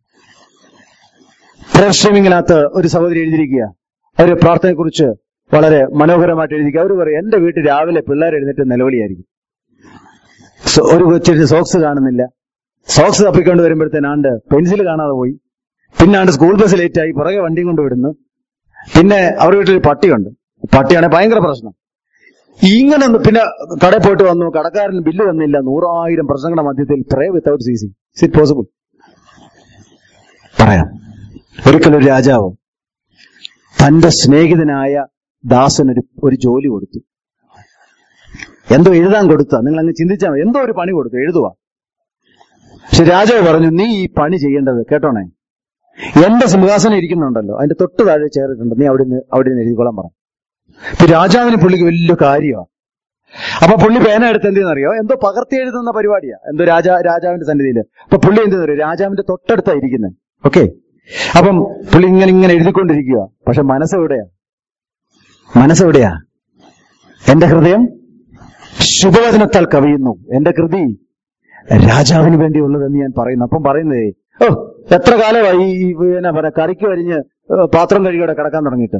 Speaker 1: പ്രയർ സ്ട്രീമിങ്ങിനകത്ത് ഒരു സഹോദരി എഴുതിയിരിക്കുക അവര് പ്രാർത്ഥനയെക്കുറിച്ച് വളരെ മനോഹരമായിട്ട് എഴുതിക്കുക അവർ പറയും എന്റെ വീട്ടിൽ രാവിലെ പിള്ളേർ എഴുന്നേറ്റ് നിലവിളിയായിരിക്കും സോ- ഒരു കൊച്ചിന് സോക്സ് കാണുന്നില്ല സോക്സ് തപ്പിക്കൊണ്ട് വരുമ്പോഴത്തേനാണ്ട് പെൻസിൽ കാണാതെ പോയി പിന്നെ ആണ്ട് സ്കൂൾ ബസ് ലേറ്റ് ആയി പുറകെ വണ്ടിയും കൊണ്ട് വിടുന്നു പിന്നെ അവരുടെ വീട്ടിൽ ഒരു പട്ടിയുണ്ട് പട്ടിയാണെങ്കിൽ ഭയങ്കര പ്രശ്നം ഇങ്ങനെ ഒന്ന് പിന്നെ കടയിൽ പോയിട്ട് വന്നു കടക്കാരൻ ബില്ല് തന്നില്ല നൂറായിരം പ്രശ്നങ്ങളുടെ മധ്യത്തിൽ പ്രേ വിത്തൗട്ട് സി സി ഇറ്റ് പോസിബിൾ പറയാം ഒരിക്കലൊരു രാജാവ് തന്റെ സ്നേഹിതനായ ദാസന് ഒരു ഒരു ജോലി കൊടുത്തു എന്തോ എഴുതാൻ കൊടുത്ത നിങ്ങൾ അങ്ങ് ചിന്തിച്ചാൽ മതി എന്തോ ഒരു പണി കൊടുത്തു എഴുതുക പക്ഷെ രാജാവ് പറഞ്ഞു നീ ഈ പണി ചെയ്യേണ്ടത് കേട്ടോണേ എന്റെ സിംഹാസനം ഇരിക്കുന്നുണ്ടല്ലോ അതിന്റെ തൊട്ട് താഴെ ചേർത്തിട്ടുണ്ട് നീ അവിടെ നിന്ന് അവിടെ നിന്ന് എഴുതിക്കോളാൻ പറഞ്ഞു ഇപ്പൊ രാജാവിന് പുള്ളിക്ക് വലിയ കാര്യമാണ് അപ്പൊ പുള്ളി പേന എടുത്ത് എന്ത് ചെയ്യുന്നറിയോ എന്തോ പകർത്തി എഴുതുന്ന പരിപാടിയാ എന്തോ രാജാ രാജാവിന്റെ സന്നിധിയിൽ അപ്പൊ പുള്ളി എന്ത് പറയുക രാജാവിന്റെ തൊട്ടടുത്താ ഇരിക്കുന്നത് ഓക്കെ അപ്പം പുള്ളി ഇങ്ങനെ ഇങ്ങനെ എഴുതിക്കൊണ്ടിരിക്കുക പക്ഷെ മനസ്സെവിടെയാ മനസ്സെവിടെയാ എന്റെ ഹൃദയം ശുഭവചനത്താൽ കവിയുന്നു എന്റെ കൃതി രാജാവിന് വേണ്ടിയുള്ളതെന്ന് ഞാൻ പറയുന്നു അപ്പം പറയുന്നതേ ഓ എത്ര കാലമായി ഈ പിന്നെ പറയാ കറിക്ക് വരിഞ്ഞ് ഏ, പാത്രം കഴുകിയോടെ കിടക്കാൻ തുടങ്ങിയിട്ട്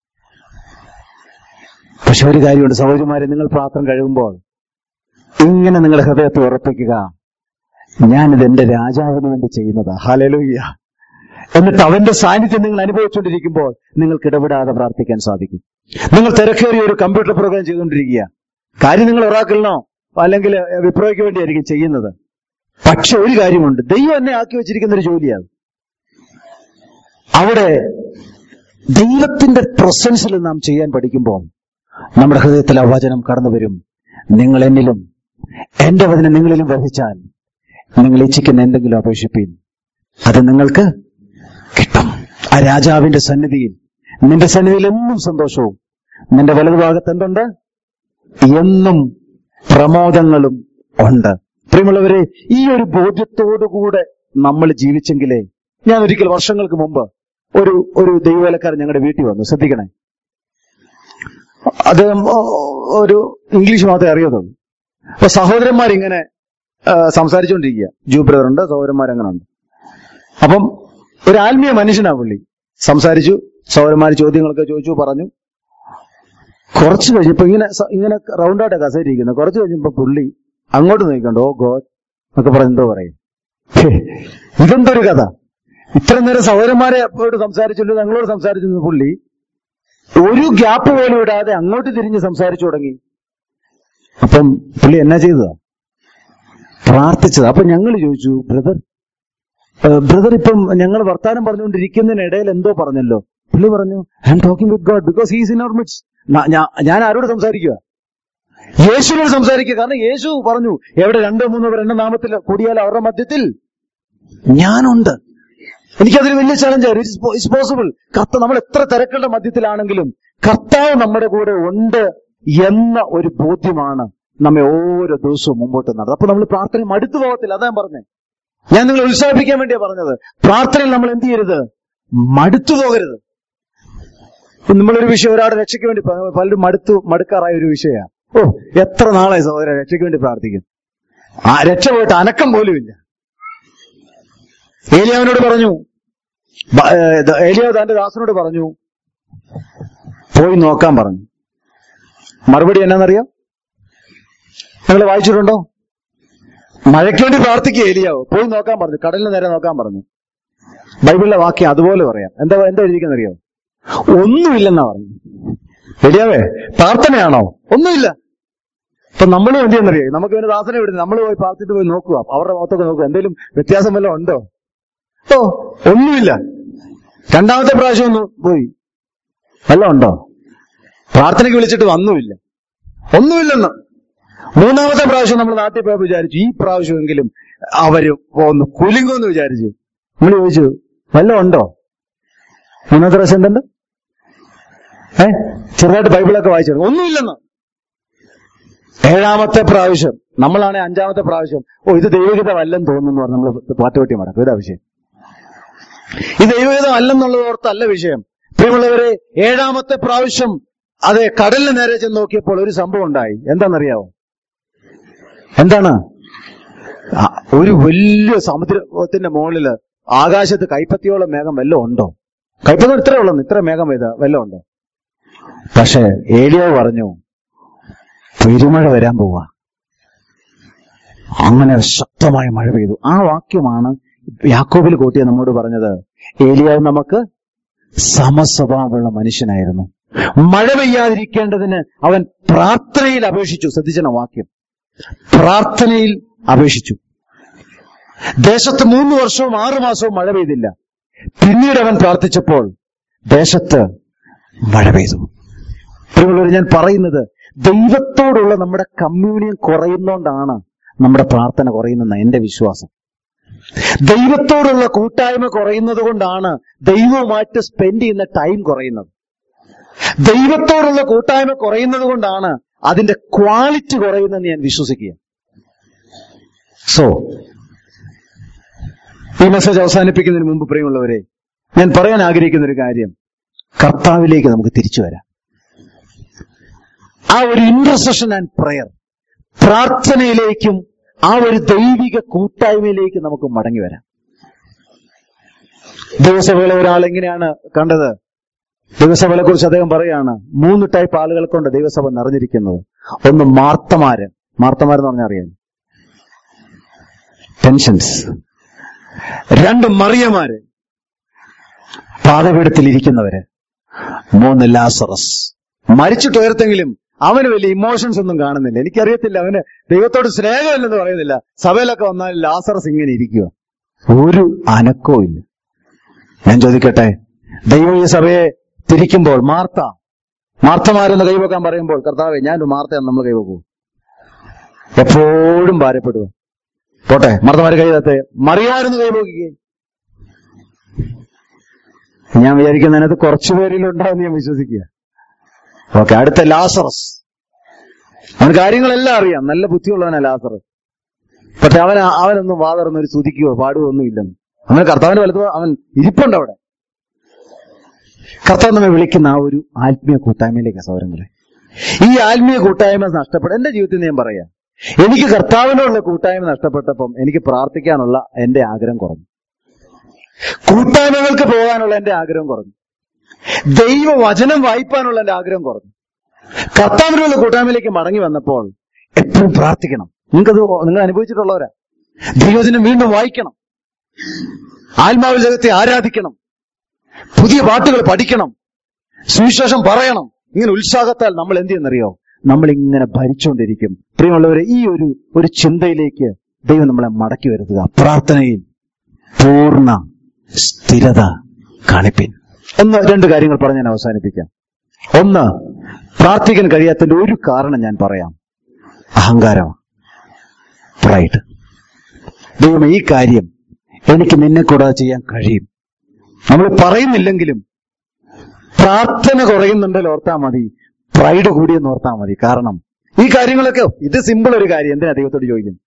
Speaker 1: പക്ഷെ ഒരു കാര്യമുണ്ട് സഹോദരിമാരെ നിങ്ങൾ പാത്രം കഴുകുമ്പോൾ ഇങ്ങനെ നിങ്ങളുടെ ഹൃദയത്തെ ഉറപ്പിക്കുക ഞാനിത് എന്റെ രാജാവിന് വേണ്ടി ചെയ്യുന്നതാ ഹാലലൂയ്യ എന്നിട്ട് അവന്റെ സാന്നിധ്യം നിങ്ങൾ അനുഭവിച്ചുകൊണ്ടിരിക്കുമ്പോൾ നിങ്ങൾക്ക് ഇടപെടാതെ പ്രാർത്ഥിക്കാൻ സാധിക്കും നിങ്ങൾ തിരക്കേറിയ ഒരു കമ്പ്യൂട്ടർ പ്രോഗ്രാം ചെയ്തുകൊണ്ടിരിക്കുക കാര്യം നിങ്ങൾ ഒറാക്കലിനോ അല്ലെങ്കിൽ വിപ്രോയ്ക്ക് വേണ്ടിയായിരിക്കും ചെയ്യുന്നത് പക്ഷെ ഒരു കാര്യമുണ്ട് ദൈവം എന്നെ ആക്കി വെച്ചിരിക്കുന്ന ഒരു ജോലിയാണ് അവിടെ ദൈവത്തിന്റെ പ്രസൻസിൽ നാം ചെയ്യാൻ പഠിക്കുമ്പോൾ നമ്മുടെ ഹൃദയത്തിൽ ആ വചനം കടന്നു വരും നിങ്ങൾ എന്നിലും എന്റെ വചനം നിങ്ങളിലും വഹിച്ചാൽ നിങ്ങൾ ഇച്ഛിക്കുന്ന എന്തെങ്കിലും അപേക്ഷിപ്പീൻ അത് നിങ്ങൾക്ക് കിട്ടും ആ രാജാവിന്റെ സന്നിധിയിൽ നിന്റെ സന്നിധിയിൽ എന്നും സന്തോഷവും നിന്റെ വലതുഭാഗത്ത് എന്തുണ്ട് എന്നും പ്രമോദങ്ങളും ഉണ്ട് പ്രിയമുള്ളവരെ ഈ ഒരു ബോധ്യത്തോടുകൂടെ നമ്മൾ ജീവിച്ചെങ്കിലേ ഞാൻ ഒരിക്കൽ വർഷങ്ങൾക്ക് മുമ്പ് ഒരു ഒരു ദൈവവേലക്കാരൻ ഞങ്ങളുടെ വീട്ടിൽ വന്നു ശ്രദ്ധിക്കണേ അദ്ദേഹം ഓ- ഒരു ഇംഗ്ലീഷ് മാത്രമേ അറിയത്തുള്ളൂ അപ്പൊ സഹോദരന്മാരിങ്ങനെ ആ, സംസാരിച്ചുകൊണ്ടിരിക്കുക ജൂ ബ്രദർ ഉണ്ട് സഹോദരന്മാർ അങ്ങനെ ഉണ്ട് അപ്പം ഒരു ആത്മീയ മനുഷ്യനാ പുള്ളി സംസാരിച്ചു സഹോദരന്മാർ ചോദ്യങ്ങളൊക്കെ ചോദിച്ചു പറഞ്ഞു കുറച്ച് കഴിഞ്ഞപ്പോ ഇങ്ങനെ സ- ഇങ്ങനെ റൗണ്ടായിട്ട് കസേരിയിരിക്കുന്നത് കുറച്ച് കഴിഞ്ഞപ്പോ പുള്ളി അങ്ങോട്ട് നോക്കിക്കണ്ടോ ഓ ഗോഡ് എന്നൊക്കെ പറഞ്ഞ് എന്തോ പറയും ഹേ, ഇതെന്തൊരു കഥ ഇത്ര നേരം സഹോദരന്മാരെ അപ്പോഴോട് സംസാരിച്ചല്ലോ ഞങ്ങളോട് സംസാരിച്ചിരുന്ന പുള്ളി ഒരു ഗ്യാപ്പ് പോലും ഇടാതെ അങ്ങോട്ട് തിരിഞ്ഞ് സംസാരിച്ചു തുടങ്ങി അപ്പം പുള്ളി എന്നാ ചെയ്തതാ പ്രാർത്ഥിച്ചത് അപ്പൊ ഞങ്ങൾ ചോദിച്ചു ബ്രദർ ബ്രദർ ഇപ്പം ഞങ്ങൾ വർത്താനം പറഞ്ഞുകൊണ്ടിരിക്കുന്നതിനിടയിൽ എന്തോ പറഞ്ഞല്ലോ പുള്ളി പറഞ്ഞു I am talking with God because he's in our midst ഞാൻ ആരോട് സംസാരിക്കുക യേശുവിനോട് സംസാരിക്കുക കാരണം യേശു പറഞ്ഞു എവിടെ രണ്ടോ മൂന്നോ പേർ എന്റെ നാമത്തിൽ കൂടിയാൽ അവരുടെ മധ്യത്തിൽ ഞാനുണ്ട് എനിക്കതൊരു വലിയ ചലഞ്ചാണ് ഇറ്റ്സ് പോസിബിൾ കർത്ത നമ്മൾ എത്ര തിരക്കുകളുടെ മധ്യത്തിലാണെങ്കിലും കർത്താവ് നമ്മുടെ കൂടെ ഉണ്ട് എന്ന ഒരു ബോധ്യമാണ് നമ്മെ ഓരോ ദിവസവും മുമ്പോട്ട് നടന്നത് അപ്പൊ നമ്മൾ പ്രാർത്ഥന മടുത്തു പോകത്തില്ല അതാ ഞാൻ പറഞ്ഞത് ഞാൻ നിങ്ങളെ ഉത്സാഹിപ്പിക്കാൻ വേണ്ടിയാ പറഞ്ഞത് പ്രാർത്ഥനയിൽ നമ്മൾ എന്ത് ചെയ്യരുത് മടുത്തു പോകരുത് ഇപ്പൊ നമ്മളൊരു വിഷയം ഒരാളുടെ രക്ഷയ്ക്ക് വേണ്ടി പ- പലരും മടുത്തു മടുക്കാറായ ഒരു വിഷയമാണ് ഓ എത്ര നാളായി സഹോദര രക്ഷയ്ക്ക് വേണ്ടി പ്രാർത്ഥിക്കും ആ രക്ഷ പോയിട്ട് അനക്കം പോലുമില്ല ഏലിയാവിനോട് പറഞ്ഞു ബ- ഏ, ദ- ഏലിയാവ് തന്റെ ദാസനോട് പറഞ്ഞു പോയി നോക്കാൻ പറഞ്ഞു മറുപടി എന്നാന്നറിയാം നിങ്ങൾ വായിച്ചിട്ടുണ്ടോ മഴയ്ക്ക് വേണ്ടി പ്രാർത്ഥിക്കുക ഏലിയാവ് പോയി നോക്കാൻ പറഞ്ഞു കടലിന് നേരെ നോക്കാൻ പറഞ്ഞു ബൈബിളിലെ വാക്യം അതുപോലെ പറയാം എന്താ എന്താ എഴുതിക്കുന്നറിയോ ഒന്നുമില്ലെന്നാ പറഞ്ഞു ഏലിയാവേ പ്രാർത്ഥനയാണോ ഒന്നുമില്ല ഇപ്പൊ നമ്മൾ എന്ത് ചെയ്യുന്നറിയോ നമുക്ക് ഒരു ദാസനെ വിടുന്നു നമ്മൾ പോയി പ്രാർത്ഥിച്ചിട്ട് പോയി നോക്കുക അവരുടെ മുഖത്തൊക്കെ നോക്കുക എന്തെങ്കിലും വ്യത്യാസം വല്ലതും ഉണ്ടോ ഓ ഒന്നുമില്ല രണ്ടാമത്തെ പ്രാവശ്യം ഒന്ന് പോയി വല്ലതും ഉണ്ടോ പ്രാർത്ഥനയ്ക്ക് വിളിച്ചിട്ട് വന്നുമില്ല ഒന്നുമില്ലെന്ന് മൂന്നാമത്തെ പ്രാവശ്യം നമ്മൾ നാട്ടിൽ പോയപ്പോ വിചാരിച്ചു ഈ പ്രാവശ്യമെങ്കിലും അവര് ഒന്ന് കുലുങ്ങുമെന്ന് വിചാരിച്ചു നമ്മൾ ചോദിച്ചു വല്ലതും ഉണ്ടോ മൂന്നാമത്തെ പ്രാവശ്യം എന്തുണ്ട് ഏ ചെറുതായിട്ട് ബൈബിളൊക്കെ വായിച്ചു തുടങ്ങി. ഒന്നുമില്ലെന്ന് ഏഴാമത്തെ പ്രാവശ്യം നമ്മളാണ് അഞ്ചാമത്തെ പ്രാവശ്യം ഓ ഇത് ദൈവഗീത അല്ലെന്ന് തോന്നുന്നു പറഞ്ഞ് നമ്മൾ പാട്ടുപെട്ടി മടക്കും ഇതാ വിഷയം ഈ ദൈവഗീതം അല്ലെന്നുള്ളത് ഓർത്തല്ല വിഷയം പ്രിയമുള്ളവരെ ഏഴാമത്തെ പ്രാവശ്യം അതെ കടലിന് നേരെ ചെന്ന് നോക്കിയപ്പോൾ ഒരു സംഭവം ഉണ്ടായി എന്താണെന്നറിയാവോ എന്താണ് ആ, ഒരു വലിയ സമുദ്രത്തിന്റെ മുകളില് ആകാശത്ത് കൈപ്പത്തിയോളം മേഘം വല്ലതും ഉണ്ടോ കൈപ്പത്തി ഇത്രേ ഉള്ളൂ ഇത്ര മേഘം പെയ്ത വല്ലതും ഉണ്ടോ പക്ഷെ ഏലിയാവ് പറഞ്ഞു പെരുമഴ വരാൻ പോവാ അങ്ങനെ ശക്തമായ മഴ പെയ്തു ആ വാക്യമാണ് യാക്കോബിൽ കൂട്ടിയ നമ്മോട് പറഞ്ഞത് ഏലിയാവ് നമുക്ക് സമസ്വഭാവമുള്ള മനുഷ്യനായിരുന്നു മഴ പെയ്യാതിരിക്കേണ്ടതിന് അവൻ പ്രാർത്ഥനയിൽ അപേക്ഷിച്ചു ശ്രദ്ധിച്ചണ വാക്യം പ്രാർത്ഥനയിൽ അപേക്ഷിച്ചു ദേശത്ത് മൂന്ന് വർഷവും ആറു മാസവും മഴ പെയ്തില്ല പിന്നീട് അവൻ പ്രാർത്ഥിച്ചപ്പോൾ ദേശത്ത് മഴ പെയ്തു പ്രിയമുള്ളവർ ഞാൻ പറയുന്നത് ദൈവത്തോടുള്ള നമ്മുടെ കമ്മ്യൂണിയൻ കുറയുന്നോണ്ടാണ് നമ്മുടെ പ്രാർത്ഥന കുറയുന്നെന്ന എന്റെ വിശ്വാസം ദൈവത്തോടുള്ള കൂട്ടായ്മ കുറയുന്നത് കൊണ്ടാണ് ദൈവവുമായിട്ട് സ്പെൻഡ് ചെയ്യുന്ന ടൈം കുറയുന്നത് ദൈവത്തോടുള്ള കൂട്ടായ്മ കുറയുന്നത് കൊണ്ടാണ് അതിന്റെ ക്വാളിറ്റി കുറയുന്നെന്ന് ഞാൻ വിശ്വസിക്കുക സോ ഈ മെസ്സേജ് അവസാനിപ്പിക്കുന്നതിന് മുമ്പ് പ്രിയമുള്ളവരെ ഞാൻ പറയാൻ ആഗ്രഹിക്കുന്ന ഒരു കാര്യം കർത്താവിലേക്ക് നമുക്ക് തിരിച്ചു വരാം ആ ഒരു ഇന്റർസെഷൻ ആൻഡ് പ്രയർ പ്രാർത്ഥനയിലേക്കും ആ ഒരു ദൈവിക കൂട്ടായ്മയിലേക്കും നമുക്ക് മടങ്ങി വരാം ദിവസവേള ഒരാൾ എങ്ങനെയാണ് കണ്ടത് ദൈവസഭകളെ കുറിച്ച് അദ്ദേഹം പറയാണ് മൂന്ന് ടൈപ്പ് ആളുകൾ കൊണ്ട് ദൈവസഭ നിറഞ്ഞിരിക്കുന്നത് ഒന്ന് മാർത്തമാര് മാർത്തമാരെന്ന് പറഞ്ഞാൽ അറിയാം ടെൻഷൻസ് രണ്ട് മറിയമാര് പാതപീഠത്തിൽ ഇരിക്കുന്നവര് മൂന്ന് ലാസറസ് മരിച്ചിട്ട് ഉയർത്തെങ്കിലും അവന് വലിയ ഇമോഷൻസ് ഒന്നും കാണുന്നില്ല എനിക്കറിയത്തില്ല അവന് ദൈവത്തോട് സ്നേഹമില്ലെന്ന് പറയുന്നില്ല സഭയിലൊക്കെ വന്നാൽ ലാസറസ് ഇങ്ങനെ ഇരിക്കുക ഒരു അനക്കവും ഇല്ല ഞാൻ ചോദിക്കട്ടെ ദൈവം ഈ സഭയെ തിരിക്കുമ്പോൾ മാർത്ത മാർത്തമാരെന്ന് കൈവെക്കാൻ പറയുമ്പോൾ കർത്താവെ ഞാൻ മാർത്തയാണ് നമ്മൾ കൈവെക്കൂ എപ്പോഴും ഭാരപ്പെടുക പോട്ടെ മർദ്ദമാര് കൈതത്തെ മറിയാരെന്ന് കൈപോക്കുകയെ ഞാൻ വിചാരിക്കുന്നതിനകത്ത് കുറച്ചു പേരിലുണ്ടാവും ഞാൻ വിശ്വസിക്കുക ഓക്കെ അടുത്ത ലാസറസ് അവന് കാര്യങ്ങളെല്ലാം അറിയാം നല്ല ബുദ്ധിയുള്ളവനാ ലാസറസ് പക്ഷെ അവൻ അവനൊന്നും വാതർന്ന് ഒരു സ്തുതിക്കുകയോ പാടുകയോ ഒന്നും ഇല്ലെന്ന് അവന് കർത്താവിന്റെ വലത്ത് അവൻ ഇരിപ്പുണ്ട് അവിടെ കർത്താവ് നമ്മെ വിളിക്കുന്ന ആ ഒരു ആത്മീയ കൂട്ടായ്മയിലേക്ക് സൗരങ്ങളെ ഈ ആത്മീയ കൂട്ടായ്മ നഷ്ടപ്പെട്ട എന്റെ ജീവിതത്തിൽ ഞാൻ പറയാം എനിക്ക് കർത്താവിനോടുള്ള കൂട്ടായ്മ നഷ്ടപ്പെട്ടപ്പം എനിക്ക് പ്രാർത്ഥിക്കാനുള്ള എന്റെ ആഗ്രഹം കുറഞ്ഞു കൂട്ടായ്മകൾക്ക് പോകാനുള്ള എന്റെ ആഗ്രഹം കുറഞ്ഞു ദൈവവചനം വായിപ്പാനുള്ള എന്റെ ആഗ്രഹം കുറഞ്ഞു കർത്താവിനുള്ള കൂട്ടായ്മയിലേക്ക് മടങ്ങി വന്നപ്പോൾ എപ്പോഴും പ്രാർത്ഥിക്കണം നിങ്ങൾക്കത് നിങ്ങൾ അനുഭവിച്ചിട്ടുള്ളവരാ ദൈവത്തിനെ വീണ്ടും വായിക്കണം ആത്മാവിൽ ജഗത്തെ ആരാധിക്കണം പുതിയ പാട്ടുകൾ പഠിക്കണം സുവിശേഷം പറയണം ഇങ്ങനെ ഉത്സാഹത്താൽ നമ്മൾ എന്ത് ചെയ്യുന്നറിയോ നമ്മൾ ഇങ്ങനെ ഭരിച്ചുകൊണ്ടിരിക്കും പ്രിയമുള്ളവരെ ഈ ഒരു ഒരു ചിന്തയിലേക്ക് ദൈവം നമ്മളെ മടക്കി വരുത്തുക പ്രാർത്ഥനയിൽ പൂർണ്ണ സ്ഥിരത കാണിപ്പിൻ ഒന്ന് രണ്ട് കാര്യങ്ങൾ പറഞ്ഞ് ഞാൻ അവസാനിപ്പിക്കാം ഒന്ന് പ്രാർത്ഥിക്കാൻ കഴിയാത്തതിന്റെ ഒരു കാരണം ഞാൻ പറയാം അഹങ്കാരം പ്രൈഡ് ദൈവം ഈ കാര്യം എനിക്ക് നിന്നെ കൂടാതെ ചെയ്യാൻ കഴിയും നമ്മൾ പറയുന്നില്ലെങ്കിലും പ്രാർത്ഥന കുറയുന്നുണ്ടല്ലോ ഓർത്താ മതി പ്രൈഡ് കൂടിയെന്ന് ഓർത്താ മതി കാരണം ഈ കാര്യങ്ങളൊക്കെ ഇത് സിമ്പിൾ ഒരു കാര്യം എന്തിനാ ദൈവത്തോട് ചോദിക്കുന്നത്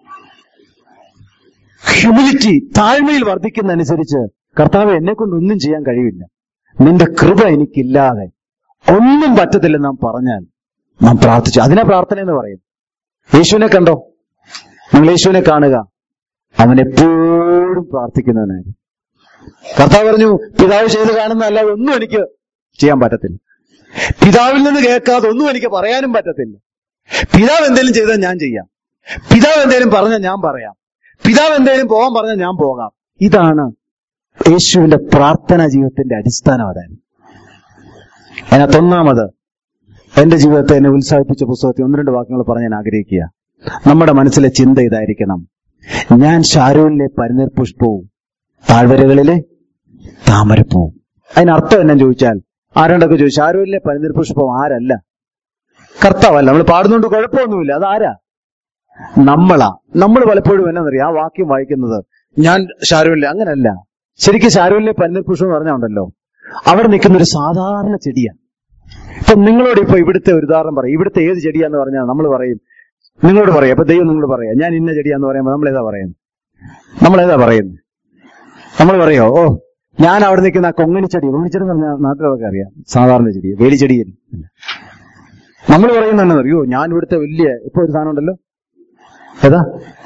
Speaker 1: ഹ്യൂമിലിറ്റി താഴ്മയിൽ വർദ്ധിക്കുന്നതനുസരിച്ച് കർത്താവ് എന്നെ കൊണ്ട് ഒന്നും ചെയ്യാൻ കഴിയില്ല നിന്റെ കൃപ എനിക്കില്ലാതെ ഒന്നും പറ്റത്തില്ലെന്ന് നാം പറഞ്ഞാൽ നാം പ്രാർത്ഥിച്ചു അതിനെ പ്രാർത്ഥന എന്ന് പറയും യേശുവിനെ കണ്ടോ നിങ്ങൾ യേശുവിനെ കാണുക അവൻ എപ്പോഴും പ്രാർത്ഥിക്കുന്നവനായിരുന്നു കർത്താവ് പറഞ്ഞു പിതാവ് ചെയ്ത് കാണുന്ന അല്ലാതെ ഒന്നും എനിക്ക് ചെയ്യാൻ പറ്റത്തില്ല പിതാവിൽ നിന്ന് കേൾക്കാതെ ഒന്നും എനിക്ക് പറയാനും പറ്റത്തില്ല പിതാവ് എന്തെങ്കിലും ചെയ്താൽ ഞാൻ ചെയ്യാം പിതാവ് എന്തെങ്കിലും പറഞ്ഞാൽ ഞാൻ പറയാം പിതാവ് എന്തെങ്കിലും പോകാൻ പറഞ്ഞാൽ ഞാൻ പോകാം ഇതാണ് യേശുവിന്റെ പ്രാർത്ഥനാ ജീവിതത്തിന്റെ അടിസ്ഥാനം അതായിരുന്നു അതിനകത്ത് ഒന്നാമത് എന്റെ ജീവിതത്തെ എന്നെ ഉത്സാഹിപ്പിച്ച പുസ്തകത്തിൽ ഒന്ന് രണ്ട് വാക്യങ്ങൾ പറഞ്ഞ് ഞാൻ ആഗ്രഹിക്കുക നമ്മുടെ മനസ്സിലെ ചിന്ത ഇതായിരിക്കണം ഞാൻ ഷാരൂലിലെ പരിനിർ പുഷ്പവും താഴ്വരകളിലെ താമരപ്പൂവും അതിനർത്ഥം എന്നെ ചോദിച്ചാൽ ആരോണ്ടൊക്കെ ചോദിച്ചു ഷാരൂലിലെ പരിനിർ പുഷ്പം ആരല്ല കർത്താവല്ല നമ്മൾ പാടുന്നോണ്ട് കുഴപ്പമൊന്നുമില്ല അതാരാ നമ്മളാ നമ്മൾ പലപ്പോഴും എന്നറിയാം ആ വാക്യം വായിക്കുന്നത് ഞാൻ ഷാരൂലിലെ അങ്ങനല്ല ശരിക്കും ഷാരൂലിലെ പരിനിർ പുഷ്പം എന്ന് പറഞ്ഞുണ്ടല്ലോ അവിടെ നിൽക്കുന്ന ഒരു സാധാരണ ചെടിയാണ് ഇപ്പൊ നിങ്ങളോട് ഇപ്പൊ ഇവിടുത്തെ ഒരു ഉദാഹരണം പറയും ഇവിടുത്തെ ഏത് ചെടിയാന്ന് പറഞ്ഞാൽ നമ്മൾ പറയും നിങ്ങളോട് പറയാം അപ്പൊ ദൈവം നിങ്ങളോട് പറയാം ഞാൻ ഇന്ന ചെടിയാന്ന് പറയുമ്പോൾ നമ്മൾ ഏതാ പറയുന്നത് നമ്മൾ ഏതാ പറയുന്നത് നമ്മൾ പറയോ ഓ ഞാൻ അവിടെ നിൽക്കുന്ന ആ കൊങ്ങണി ചെടി കൊങ്ങണി ചെടി എന്ന് പറഞ്ഞാൽ നാട്ടിലൊക്കെ അറിയാം സാധാരണ ചെടി വേലിച്ചെടി നമ്മൾ പറയുന്നത് അറിയോ ഞാൻ ഇവിടുത്തെ വലിയ ഇപ്പൊ ഒരു സാധനം ഉണ്ടല്ലോ ഏതാ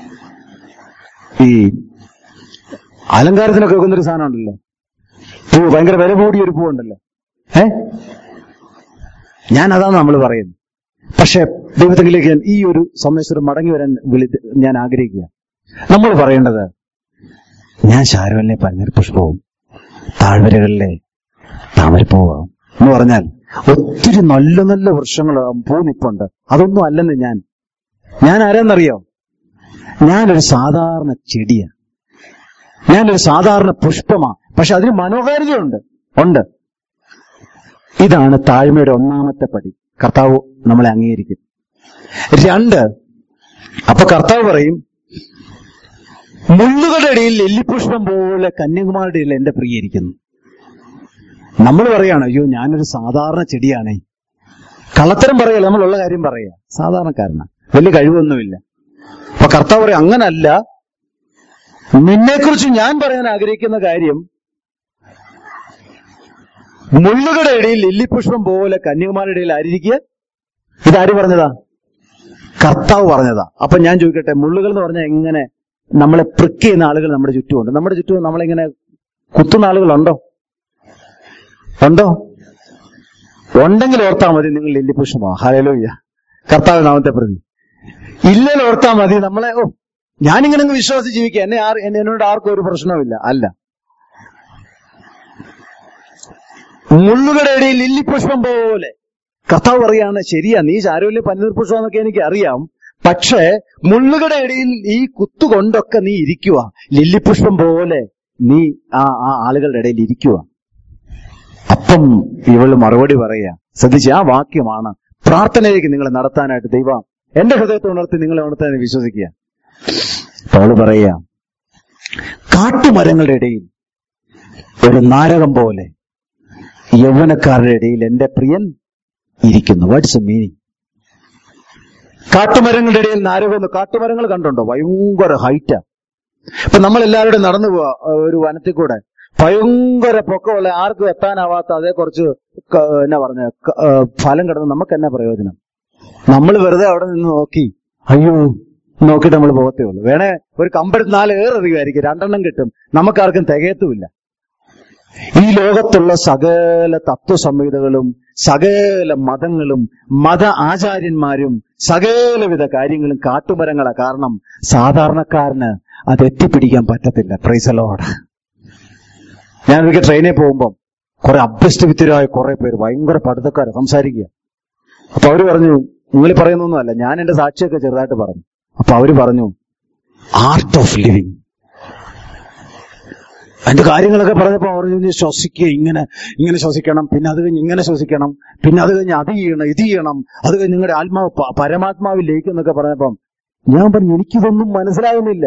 Speaker 1: ഈ അലങ്കാരത്തിനൊക്കെ വെക്കുന്ന ഒരു സാധനം ഉണ്ടല്ലോ പൂ ഭയങ്കര വില കൂടിയ ഒരു പൂ ഉണ്ടല്ലോ ഏ ഞാൻ അതാണ് നമ്മൾ പറയുന്നത് പക്ഷെ ദൈവത്തിലേക്ക് ഞാൻ ഈ ഒരു സന്ദേശം മടങ്ങി വരാൻ വിളി ഞാൻ ആഗ്രഹിക്കുക നമ്മൾ പറയേണ്ടത് ഞാൻ ശാരവലിലെ പന്നീർ പുഷ്പവും താഴ്വരകളിലെ താമരപ്പൂവാകും എന്ന് പറഞ്ഞാൽ ഒത്തിരി നല്ല നല്ല വൃക്ഷങ്ങൾ പൂ നിപ്പുണ്ട് അതൊന്നും അല്ലെന്ന് ഞാൻ ഞാൻ ആരെന്നറിയോ ഞാനൊരു സാധാരണ ചെടിയാണ് ഞാനൊരു സാധാരണ പുഷ്പമാ പക്ഷെ അതിന് മനോഹാരിതയുണ്ട് ഉണ്ട് ഇതാണ് താഴ്മയുടെ ഒന്നാമത്തെ പടി കർത്താവ് നമ്മളെ അംഗീകരിക്കും രണ്ട് അപ്പൊ കർത്താവ് പറയും മുള്ളുകളുടെ ഇടയിൽ ലില്ലിപുഷ്പം പോലെ കന്യാകുമാരുടെ ഇടയിൽ എന്റെ പ്രിയിരിക്കുന്നു നമ്മൾ പറയാണ് അയ്യോ ഞാനൊരു സാധാരണ ചെടിയാണേ കള്ളത്തരം പറയല്ല നമ്മളുള്ള കാര്യം പറയുക സാധാരണക്കാരനാ വലിയ കഴിവൊന്നുമില്ല അപ്പൊ കർത്താവ് പറയും അങ്ങനല്ല നിന്നെക്കുറിച്ച് ഞാൻ പറയാൻ ആഗ്രഹിക്കുന്ന കാര്യം മുള്ളുകളുടെ ഇടയിൽ ലില്ലിപുഷ്പം പോലെ കന്യാകുമാരുടെ ഇടയിൽ ആയിരിക്കുക ഇതാര് പറഞ്ഞതാ കർത്താവ് പറഞ്ഞതാ അപ്പൊ ഞാൻ ചോദിക്കട്ടെ മുള്ളുകൾ എന്ന് പറഞ്ഞാൽ എങ്ങനെ നമ്മളെ പ്രിക്ക് ചെയ്യുന്ന ആളുകൾ നമ്മുടെ ചുറ്റുമുണ്ട് നമ്മുടെ ചുറ്റും നമ്മളിങ്ങനെ കുത്തുന്ന ആളുകളുണ്ടോ ഉണ്ടോ ഉണ്ടെങ്കിൽ ഓർത്താ മതി നിങ്ങൾ ലില്ലിപുഷ്പമോ ഹലലോയ്യ കർത്താവ് നാമത്തെ പ്രതി ഇല്ലെങ്കിൽ ഓർത്താ മതി നമ്മളെ ഓ ഞാനിങ്ങനെ അങ്ങ് വിശ്വാസിച്ച് ജീവിക്കുക എന്നെ ആർ എന്നെ- എന്നോട് ആർക്കും ഒരു പ്രശ്നവുമില്ല അല്ല മുള്ളുകളുടെ ഇടയിൽ ലില്ലിപുഷ്പം പോലെ കർത്താവ് പറയാണ് ശരിയാ നീ ചാരുവല്യ പന്നീർ പുഷ്പം എന്നൊക്കെ എനിക്ക് അറിയാം പക്ഷേ മുള്ളുകളുടെ ഇടയിൽ ഈ കുത്തുകൊണ്ടൊക്കെ നീ ഇരിക്കുക ലില്ലിപുഷ്പം പോലെ നീ ആ ആ ആളുകളുടെ ഇടയിൽ ഇരിക്കുക അപ്പം ഇവള് മറുപടി പറയാ ശ്രദ്ധിച്ച് ആ വാക്യമാണ് പ്രാർത്ഥനയിലേക്ക് നിങ്ങളെ നടത്താനായിട്ട് ദൈവം എന്റെ ഹൃദയത്തെ ഉണർത്തി നിങ്ങളെ ഉണർത്താൻ വിശ്വസിക്കുക അപ്പൊ അവള് പറയാ കാട്ടുമരങ്ങളുടെ ഇടയിൽ ഒരു നാരകം പോലെ യൗവനക്കാരുടെ ഇടയിൽ എന്റെ പ്രിയൻ ഇരിക്കുന്നു വാട്ട്സ് എ മീനിങ് കാട്ടുമരങ്ങളുടെ ഇടയിൽ നാരകം കാട്ടുമരങ്ങൾ കണ്ടുണ്ടോ ഭയങ്കര ഹൈറ്റാ ഇപ്പൊ നമ്മൾ എല്ലാവരും നടന്നു പോവാ ഏഹ് ഒരു വനത്തിൽ കൂടെ ഭയങ്കര പൊക്കമുള്ള ആർക്കും എത്താനാവാത്ത അതേ കുറച്ച് ക- എന്നാ പറഞ്ഞ ക- ഏഹ് ഫലം കിടന്ന് നമുക്ക് എന്നാ പ്രയോജനം നമ്മൾ വെറുതെ അവിടെ നിന്ന് നോക്കി അയ്യോ നോക്കിയിട്ട് നമ്മൾ പോകത്തേ ഉള്ളൂ വേണേ ഒരു കമ്പെടുത്ത് നാല് ഏറെറിയുമായിരിക്കും രണ്ടെണ്ണം കിട്ടും നമുക്കാർക്കും തികയത്തുമില്ല ഈ ലോകത്തുള്ള സകല തത്വസംഹിതകളും സകല മതങ്ങളും മത ആചാര്യന്മാരും സകലവിധ കാര്യങ്ങളും കാട്ടുമരങ്ങളാ കാരണം സാധാരണക്കാരന് അത് എത്തിപ്പിടിക്കാൻ പറ്റത്തില്ല പ്രൈസലോട് ഞാൻ ഒരിക്കൽ ട്രെയിനിൽ പോകുമ്പം കുറെ അഭ്യസ്തവിദ്യരായ കുറെ പേര് ഭയങ്കര പഠിത്തക്കാര് സംസാരിക്കുക അപ്പൊ അവര് പറഞ്ഞു നിങ്ങൾ പറയുന്നൊന്നുമല്ല ഞാൻ എന്റെ സാക്ഷിയൊക്കെ ചെറുതായിട്ട് പറഞ്ഞു അപ്പൊ അവര് പറഞ്ഞു ആർട്ട് ഓഫ് ലിവിങ് അതിന്റെ കാര്യങ്ങളൊക്കെ പറഞ്ഞപ്പോ അവർ പറഞ്ഞു ശ്വസിക്കുക ഇങ്ങനെ ഇങ്ങനെ ശ്വസിക്കണം പിന്നെ അത് കഴിഞ്ഞ് ഇങ്ങനെ ശ്വസിക്കണം പിന്നെ അത് കഴിഞ്ഞ് അത് ചെയ്യണം ഇത് ചെയ്യണം അത് കഴിഞ്ഞ് നിങ്ങളുടെ ആത്മാവ് പ- പരമാത്മാവിൽ ലയിക്കും എന്നൊക്കെ പറഞ്ഞപ്പം ഞാൻ പറഞ്ഞു എനിക്കിതൊന്നും മനസ്സിലാകുന്നില്ല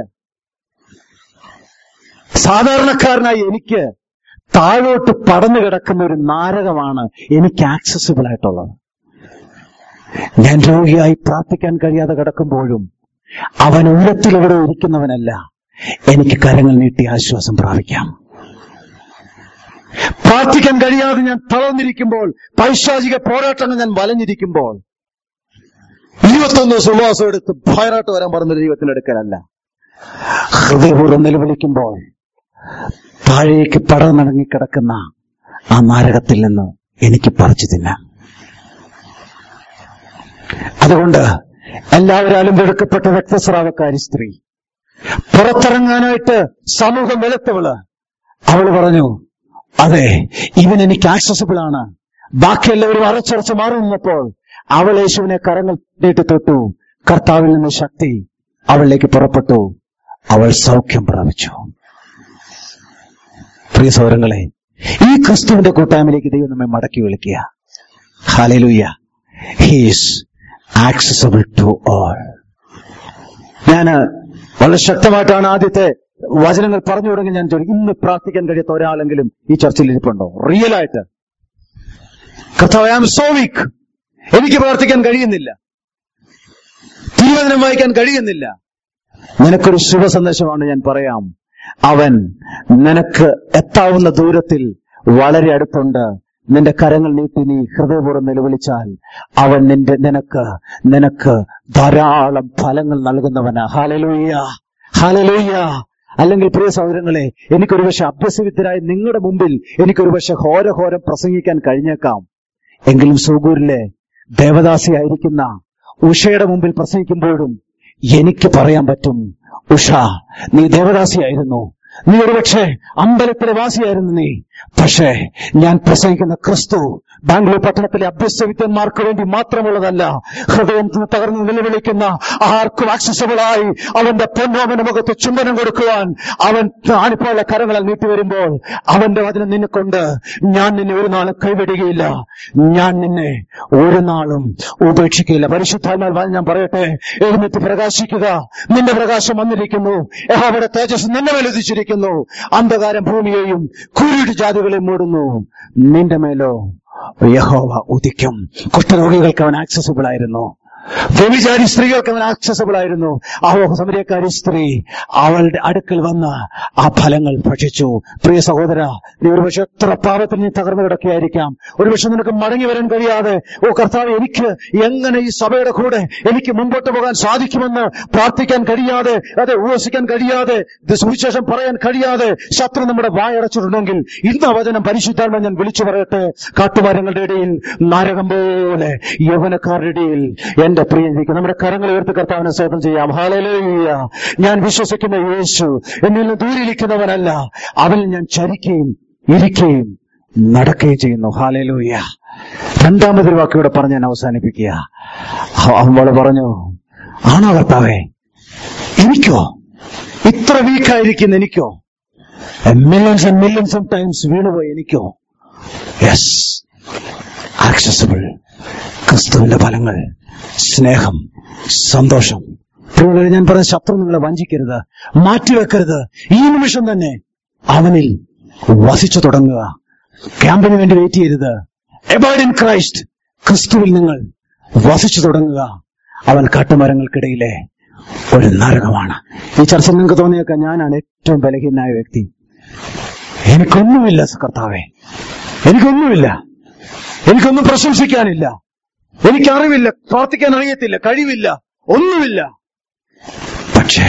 Speaker 1: സാധാരണക്കാരനായി എനിക്ക് താഴോട്ട് പടന്നു കിടക്കുന്ന ഒരു നാരകമാണ് എനിക്ക് ആക്സസിബിൾ ആയിട്ടുള്ളത് ഞാൻ രോഗിയായി പ്രാർത്ഥിക്കാൻ കഴിയാതെ കിടക്കുമ്പോഴും അവൻ ഉയരത്തിലെവിടെ ഇരിക്കുന്നവനല്ല എനിക്ക് കരങ്ങൾ നീട്ടി ആശ്വാസം പ്രാപിക്കാം പ്രാർത്ഥിക്കാൻ കഴിയാതെ ഞാൻ തളർന്നിരിക്കുമ്പോൾ പൈശാചിക പോരാട്ടങ്ങൾ ഞാൻ വലഞ്ഞിരിക്കുമ്പോൾ ഇരുപത്തൊന്ന് സുവാസം എടുത്ത് ഭയറാട്ട് വരാൻ പറഞ്ഞ ദൈവത്തിന്റെ അടുക്കലല്ല ഹൃദയപൂർവ്വം നിലവിളിക്കുമ്പോൾ താഴേക്ക് പടർന്നടങ്ങി കിടക്കുന്ന ആ നാരകത്തിൽ നിന്ന് എനിക്ക് പറിച്ചു തിന്നാം അതുകൊണ്ട് എല്ലാവരാലും വെറുക്കപ്പെട്ട രക്തസ്രാവക്കാരി സ്ത്രീ പുറത്തിറങ്ങാനായിട്ട് സമൂഹം വെളുത്തവള് അവള് പറഞ്ഞു അതെ ഇവൻ എനിക്ക് ആക്സസിബിൾ ആണ് ബാക്കി എല്ലാവരും അറച്ചറച്ച് മാറി നിന്നപ്പോൾ അവൾ യേശുവിനെ കരങ്ങൾ നീട്ടി തൊട്ടു കർത്താവിൽ നിന്ന് ശക്തി അവളിലേക്ക് പുറപ്പെട്ടു അവൾ സൗഖ്യം പ്രാപിച്ചു പ്രിയ സൗരങ്ങളെ ഈ ക്രിസ്തുവിന്റെ കൂട്ടായ്മയിലേക്ക് ദൈവം നമ്മെ മടക്കി വിളിക്കുക hallelujah he's accessible to all ഞാന് വളരെ ശക്തമായിട്ടാണ് ആദ്യത്തെ വചനങ്ങൾ പറഞ്ഞു തുടങ്ങി ഞാൻ ചോദിക്കും ഇന്ന് പ്രാർത്ഥിക്കാൻ കഴിയാത്ത ഒരാളെങ്കിലും ഈ ചർച്ചയിൽ ഇരിപ്പുണ്ടോ റിയൽ ആയിട്ട് കർത്താവ് ഐ ആം സോ വീക്ക് എനിക്ക് പ്രാർത്ഥിക്കാൻ കഴിയുന്നില്ല തിരുവചനം വായിക്കാൻ കഴിയുന്നില്ല നിനക്കൊരു ശുഭ സന്ദേശമാണ് ഞാൻ പറയാം അവൻ നിനക്ക് എത്താവുന്ന ദൂരത്തിൽ വളരെ അടുത്തുണ്ട് നിന്റെ കരങ്ങൾ നീട്ടി നീ ഹൃദയപൂർവ്വം നിലവിളിച്ചാൽ അവൻ നിന്റെ നിനക്ക് നിനക്ക് ധാരാളം ഫലങ്ങൾ നൽകുന്നവനാ ഹാലലൂയ്യ ഹാലലൂയ്യ അല്ലെങ്കിൽ പ്രിയ സഹോദരങ്ങളെ എനിക്കൊരു പക്ഷെ അഭ്യസവിദ്യരായ നിങ്ങളുടെ മുമ്പിൽ എനിക്കൊരു പക്ഷെ ഘോരഘോരം പ്രസംഗിക്കാൻ കഴിഞ്ഞേക്കാം എങ്കിലും സൂഗൂരിലെ ദേവദാസിയായിരിക്കുന്ന ഉഷയുടെ മുമ്പിൽ പ്രസംഗിക്കുമ്പോഴും എനിക്ക് പറയാൻ പറ്റും ഉഷ നീ ദേവദാസിയായിരുന്നു നീ ഒരുപക്ഷെ അമ്പലത്തിലെ വാസിയായിരുന്നു നീ പക്ഷേ ഞാൻ പ്രസംഗിക്കുന്ന ക്രിസ്തു ബാംഗ്ലൂർ പട്ടണത്തിലെ അഭ്യസ്തവിദ്യന്മാർക്ക് വേണ്ടി മാത്രമുള്ളതല്ല ഹൃദയം തകർന്ന് നിലവിളിക്കുന്ന ആർക്കും ആക്സസബിളായി അവന്റെ പൊന്നോമന്റെ മുഖത്ത് ചുംബനം കൊടുക്കുവാൻ അവൻ ആണിപ്പോയുള്ള കരങ്ങളാൽ നീട്ടി വരുമ്പോൾ അവന്റെ വചനം നിന്നെ കൊണ്ട് ഞാൻ നിന്നെ ഒരു നാളും കൈവിടുകയില്ല ഞാൻ നിന്നെ ഒരു നാളും ഉപേക്ഷിക്കുകയില്ല പരിശുദ്ധാത്മാൽ വചനം ഞാൻ പറയട്ടെ എഴുന്നേറ്റ് പ്രകാശിക്കുക നിന്റെ പ്രകാശം വന്നിരിക്കുന്നു യഹോവയുടെ തേജസ് നിന്നെ മേൽ ഉദിച്ചിരിക്കുന്നു അന്ധകാരം ഭൂമിയെയും കുരുട് ജാതികളെ മൂടുന്നു നിന്റെ മേലോ യഹോവ ഉദിക്കും കുഷ്ഠരോഗികൾക്ക് അവൻ ആക്സസിബിൾ ആയിരുന്നു വ്യഭിചാരി സ്ത്രീകൾക്ക് അവൻ ആക്സസിബിൾ ആയിരുന്നു ആ സമരക്കാരി സ്ത്രീ അവളുടെ അടുക്കൽ വന്ന് ആ ഫലങ്ങൾ ഭക്ഷിച്ചു പ്രിയ സഹോദര നീ ഒരുപക്ഷെ എത്ര പാപത്തിൽ നീ തകർന്നു കിടക്കുകയായിരിക്കാം ഒരുപക്ഷെ നിനക്ക് മടങ്ങി വരാൻ കഴിയാതെ ഓ കർത്താവ് എനിക്ക് എങ്ങനെ ഈ സഭയുടെ കൂടെ എനിക്ക് മുമ്പോട്ട് പോകാൻ സാധിക്കുമെന്ന് പ്രാർത്ഥിക്കാൻ കഴിയാതെ അതെ ഉപവസിക്കാൻ കഴിയാതെ ഇത് സുവിശേഷം പറയാൻ കഴിയാതെ ശത്രു നമ്മുടെ വായടച്ചിട്ടുണ്ടെങ്കിൽ ഇന്ന് ആ വചനം പരിശുദ്ധാത്മ ഞാൻ വിളിച്ചു പറയട്ടെ കാട്ടുമരങ്ങളുടെ ഇടയിൽ നാരകം പോലെ യൗവനക്കാരുടെ ഇടയിൽ എന്റെ പ്രിയനിക്ക് നമ്മുടെ കരങ്ങൾ ഉയർത്തി കർത്താവിനെ സ്തോത്രം ചെയ്യാം ഹാലലൂയ ഞാൻ വിശ്വസിക്കുന്ന യേശു എന്നിൽ നിന്ന് ദൂരിലിരിക്കുന്നവനല്ല അവനിൽ ഞാൻ ചരിക്കുകയും ഇരിക്കുകയും നടക്കുകയും ചെയ്യുന്നു ഹാലലൂയ രണ്ടാമതൊരു വാക്കിലൂടെ പറഞ്ഞ് ഞാൻ അവസാനിപ്പിക്കുക അവള് പറഞ്ഞു ആണോ കർത്താവേ എനിക്കോ ഇത്ര വീക്കായിരിക്കുന്ന എനിക്കോ millions and millions of times വീണുപോയി എനിക്കോ യെസ് ആക്സസിബിൾ ക്രിസ്തുവിന്റെ ഫലങ്ങൾ സ്നേഹം സന്തോഷം പ്രിയമുള്ളവരെ ഞാൻ പറഞ്ഞ ശത്രു നിങ്ങളെ വഞ്ചിക്കരുത് മാറ്റിവെക്കരുത് ഈ നിമിഷം തന്നെ അവനിൽ വസിച്ചു തുടങ്ങുക ക്യാമ്പിന് വേണ്ടി വെയിറ്റ് ചെയ്യരുത് എബൈഡ് ഇൻ ക്രൈസ്റ്റ് ക്രിസ്തുവിൽ നിങ്ങൾ വസിച്ചു തുടങ്ങുക അവൻ കാട്ടുമരങ്ങൾക്കിടയിലെ ഒരു നരകമാണ് ഈ ചർച്ചയിൽ നിങ്ങൾക്ക് തോന്നിയേക്കാം ഞാനാണ് ഏറ്റവും ബലഹീനായ വ്യക്തി എനിക്കൊന്നുമില്ല കർത്താവേ എനിക്കൊന്നുമില്ല എനിക്കൊന്നും പ്രശംസിക്കാനില്ല എനിക്കറിവില്ല പ്രാർത്ഥിക്കാൻ അറിയത്തില്ല കഴിവില്ല ഒന്നുമില്ല പക്ഷേ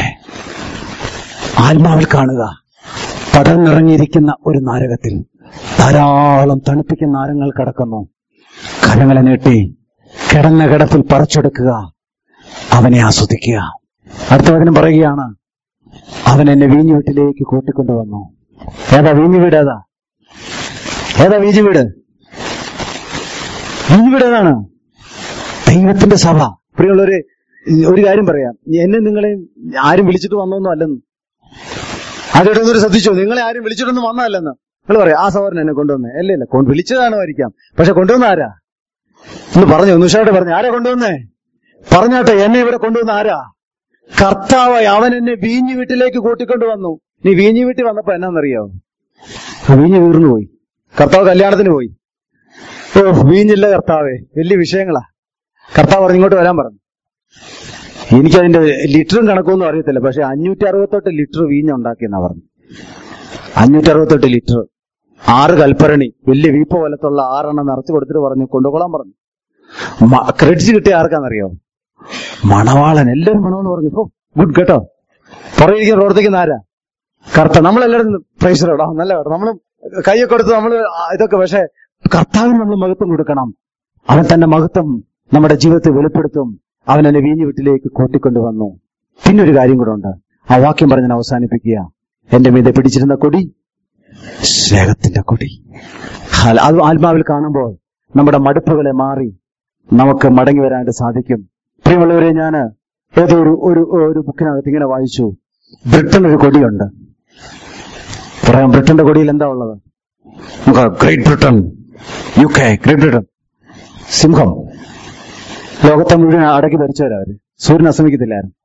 Speaker 1: ആത്മാവിൽ കാണുക പടർന്നിറങ്ങിയിരിക്കുന്ന ഒരു നാരകത്തിൽ ധാരാളം തണുപ്പിക്കുന്ന നാരങ്ങൾ കിടക്കുന്നു കരങ്ങളെ നീട്ടി കിടന്ന കിടപ്പിൽ പറിച്ചെടുക്കുക അവനെ ആസ്വദിക്കുക അടുത്ത വചനം പറയുകയാണ് അവൻ എന്നെ വീഞ്ഞു വീട്ടിലേക്ക് കൂട്ടിക്കൊണ്ടുവന്നു ഏതാ വീഞ്ഞു വീട് ഏതാ ഏതാ വീഞ്ഞു വീട് വീഞ്ഞു വീട് ഏതാണ് ദൈവത്തിന്റെ സഭ പ്രിയമുള്ളവര് ഒരു കാര്യം പറയാം എന്നെ നിങ്ങളെ ആരും വിളിച്ചിട്ട് വന്നൊന്നും അല്ലെന്ന് ആദ്യമായിട്ട് ഒരു ശ്രദ്ധിച്ചോ നിങ്ങളെ ആരും വിളിച്ചിട്ടൊന്നും വന്നതല്ലെന്ന് നിങ്ങൾ പറയാം ആ സഹോദരൻ എന്നെ കൊണ്ടുവന്നേ അല്ല ഇല്ല കൊണ്ട് വിളിച്ചതാണുമായിരിക്കാം പക്ഷെ കൊണ്ടുവന്ന ആരാ ഒന്ന് പറഞ്ഞു ഉഷായിട്ട് പറഞ്ഞു ആരാ കൊണ്ടുവന്നേ പറഞ്ഞാട്ടെ എന്നെ ഇവിടെ കൊണ്ടുവന്ന ആരാ കർത്താവായി അവൻ എന്നെ വീഞ്ഞു വീട്ടിലേക്ക് കൂട്ടിക്കൊണ്ട് വന്നു നീ വീഞ്ഞു വീട്ടിൽ വന്നപ്പോ എന്നാന്നറിയാവോ ആ വീഞ്ഞ് വീർന്നു പോയി കർത്താവ് കല്യാണത്തിന് പോയി ഓ വീഞ്ഞില്ല കർത്താവേ വലിയ വിഷയങ്ങളാ കർത്താവ് പറഞ്ഞു ഇങ്ങോട്ട് വരാൻ പറഞ്ഞു എനിക്കതിന്റെ ലിറ്ററും കണക്കൊന്നും അറിയത്തില്ല പക്ഷെ അഞ്ഞൂറ്റി അറുപത്തെട്ട് ലിറ്റർ വീഞ്ഞ ഉണ്ടാക്കിയെന്നാ പറഞ്ഞു അഞ്ഞൂറ്റി അറുപത്തെട്ട് ലിറ്റർ ആറ് കൽപ്പരണി വലിയ വീപ്പ പോലത്തുള്ള ആറെണ്ണം നിറച്ചു കൊടുത്തിട്ട് പറഞ്ഞു കൊണ്ടുപോകാൻ പറഞ്ഞു ക്രെഡിറ്റ് കിട്ടിയ ആർക്കാന്നറിയോ മണവാളൻ എല്ലാവരും മണവാളൻ പറഞ്ഞു ഓ ഗുഡ് കേട്ടോ പുറകിരിക്കാൻ പ്രവർത്തിക്കുന്ന ആരാ കർത്ത നമ്മളെല്ലാവരും പ്രൈസ് കേട്ടോ നല്ല കേട്ടോ നമ്മളും കൈയൊക്കെ കൊടുത്ത് നമ്മൾ ഇതൊക്കെ പക്ഷെ കർത്താവിന് നമ്മൾ മഹത്വം കൊടുക്കണം അവൻ തന്റെ മഹത്വം നമ്മുടെ ജീവിതത്തെ വെളിപ്പെടുത്തും അവൻ എന്നെ വീഞ്ഞു വീട്ടിലേക്ക് കൂട്ടിക്കൊണ്ടുവന്നു പിന്നെ ഒരു കാര്യം കൂടെ ഉണ്ട് ആ വാക്യം പറഞ്ഞ് ഞാൻ അവസാനിപ്പിക്കുക എന്റെ മീതെ പിടിച്ചിരുന്ന കൊടി സ്നേഹത്തിന്റെ കൊടി ഹാൽ- അത് ആത്മാവിൽ കാണുമ്പോൾ നമ്മുടെ മടുപ്പുകളെ മാറി നമുക്ക് മടങ്ങി വരാനായിട്ട് സാധിക്കും പ്രിയമുള്ളവരെ ഞാൻ ഏതോ ഒരു ഒരു ഒരു ബുക്കിനകത്ത് ഇങ്ങനെ വായിച്ചു ബ്രിട്ടൻ ഒരു കൊടിയുണ്ട് പറയാം ബ്രിട്ടന്റെ കൊടിയിൽ എന്താ ഉള്ളത് നമുക്ക് Great Britain U K Great Britain സിംഹം ലോകത്തെ മുഴുവൻ അടക്കി ഭരിച്ചവരവര് സൂര്യൻ അസ്തമിക്കത്തില്ലായിരുന്നു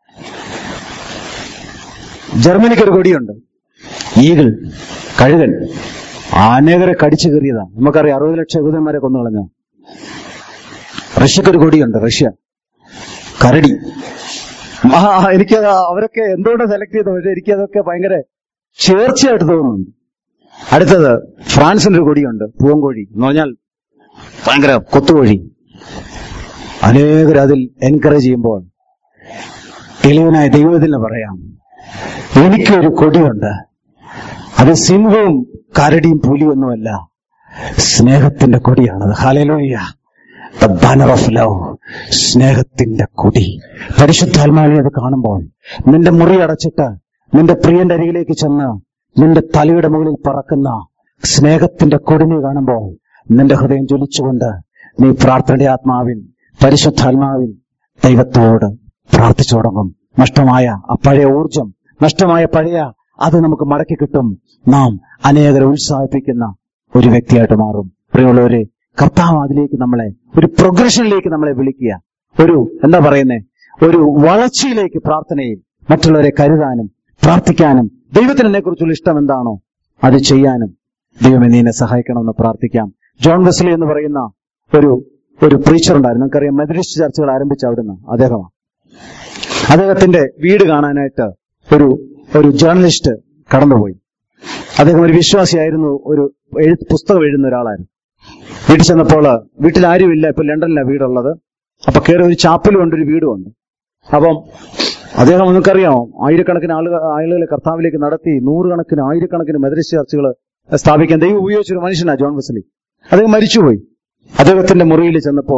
Speaker 1: ജർമ്മനിക്ക് ഒരു കൊടിയുണ്ട് ഈഗിൾ കഴുകൻ അനേകരെ കടിച്ചു കയറിയതാ നമുക്കറിയാം അറുപത് ലക്ഷം യഹൂദന്മാരെ കൊന്നു കളഞ്ഞ റഷ്യക്കൊരു കൊടിയുണ്ട് റഷ്യ കരടി ആ എനിക്ക് അവരൊക്കെ എന്തുകൊണ്ട് സെലക്ട് ചെയ്തു പക്ഷെ എനിക്ക് അതൊക്കെ ഭയങ്കര ചേർച്ചയായിട്ട് തോന്നുന്നുണ്ട് അടുത്തത് ഫ്രാൻസിന്റെ ഒരു കൊടിയുണ്ട് പൂവൻകോഴി എന്ന് പറഞ്ഞാൽ ഭയങ്കര കൊത്തുകോഴി അനേകർ അതിൽ എൻകറേജ് ചെയ്യുമ്പോൾ എളിയവനായ ദൈവത്തിന് പറയാം എനിക്കൊരു കൊടിയുണ്ട് അത് സിംഹവും കരടിയും പുലിയൊന്നുമല്ല സ്നേഹത്തിന്റെ കൊടിയാണത് hallelujah the banner of love സ്നേഹത്തിന്റെ കൊടി പരിശുദ്ധാത്മാവിനെ അത് കാണുമ്പോൾ നിന്റെ മുറി അടച്ചിട്ട് നിന്റെ പ്രിയന്റെ അരികിലേക്ക് ചെന്ന് നിന്റെ തലയുടെ മുകളിൽ പറക്കുന്ന സ്നേഹത്തിന്റെ കൊടിനെ കാണുമ്പോൾ നിന്റെ ഹൃദയം ജ്വലിച്ചുകൊണ്ട് നീ പ്രാർത്ഥനയുടെ ആത്മാവിൽ പരിശുദ്ധാത്മാവിൽ ദൈവത്തോട് പ്രാർത്ഥിച്ചു തുടങ്ങും നഷ്ടമായ ആ പഴയ ഊർജം നഷ്ടമായ പഴയ അത് നമുക്ക് മടക്കി കിട്ടും നാം അനേകരെ ഉത്സാഹിപ്പിക്കുന്ന ഒരു വ്യക്തിയായിട്ട് മാറും പ്രിയമുള്ളവരെ കർത്താവ് അതിലേക്ക് നമ്മളെ ഒരു പ്രൊഗ്രഷനിലേക്ക് നമ്മളെ വിളിക്കുക ഒരു എന്താ പറയുന്നേ ഒരു വളർച്ചയിലേക്ക് പ്രാർത്ഥനയിൽ മറ്റുള്ളവരെ കരുതാനും പ്രാർത്ഥിക്കാനും ദൈവത്തിന് എന്നെ കുറിച്ചുള്ള ഇഷ്ടം എന്താണോ അത് ചെയ്യാനും ദൈവം നീ എന്നെ സഹായിക്കണമെന്ന് പ്രാർത്ഥിക്കാം ജോൺ വെസ്ലി എന്ന് പറയുന്ന ഒരു ഒരു പ്രീച്ചർ ഉണ്ടായിരുന്നു നമുക്കറിയാം മെതഡിസ്റ്റ് ചർച്ചകൾ ആരംഭിച്ച അവിടുന്ന് അദ്ദേഹമാണ് അദ്ദേഹത്തിന്റെ വീട് കാണാനായിട്ട് ഒരു ഒരു ജേർണലിസ്റ്റ് കടന്നുപോയി അദ്ദേഹം ഒരു വിശ്വാസിയായിരുന്നു ഒരു എഴുത്ത് പുസ്തകം എഴുതുന്ന ഒരാളായിരുന്നു വീട്ടിൽ ചെന്നപ്പോൾ വീട്ടിൽ ആരുമില്ല ഇപ്പൊ ലണ്ടനിലാണ് വീടുള്ളത് അപ്പൊ കയറി ഒരു ചാപ്പലും ഉണ്ട് ഒരു വീടും ഉണ്ട് അപ്പം അദ്ദേഹം നിങ്ങൾക്കറിയാമോ ആയിരക്കണക്കിന് ആളുകൾ ആളുകളെ കർത്താവിലേക്ക് നടത്തി നൂറുകണക്കിന് ആയിരക്കണക്കിന് മെതരിസ്റ്റ് ചർച്ചുകൾ സ്ഥാപിക്കാൻ ദൈവം ഉപയോഗിച്ച ഒരു മനുഷ്യനാണ് ജോൺ വെസ്ലി അദ്ദേഹം മരിച്ചുപോയി അദ്ദേഹത്തിന്റെ മുറിയിൽ ചെന്നപ്പോൾ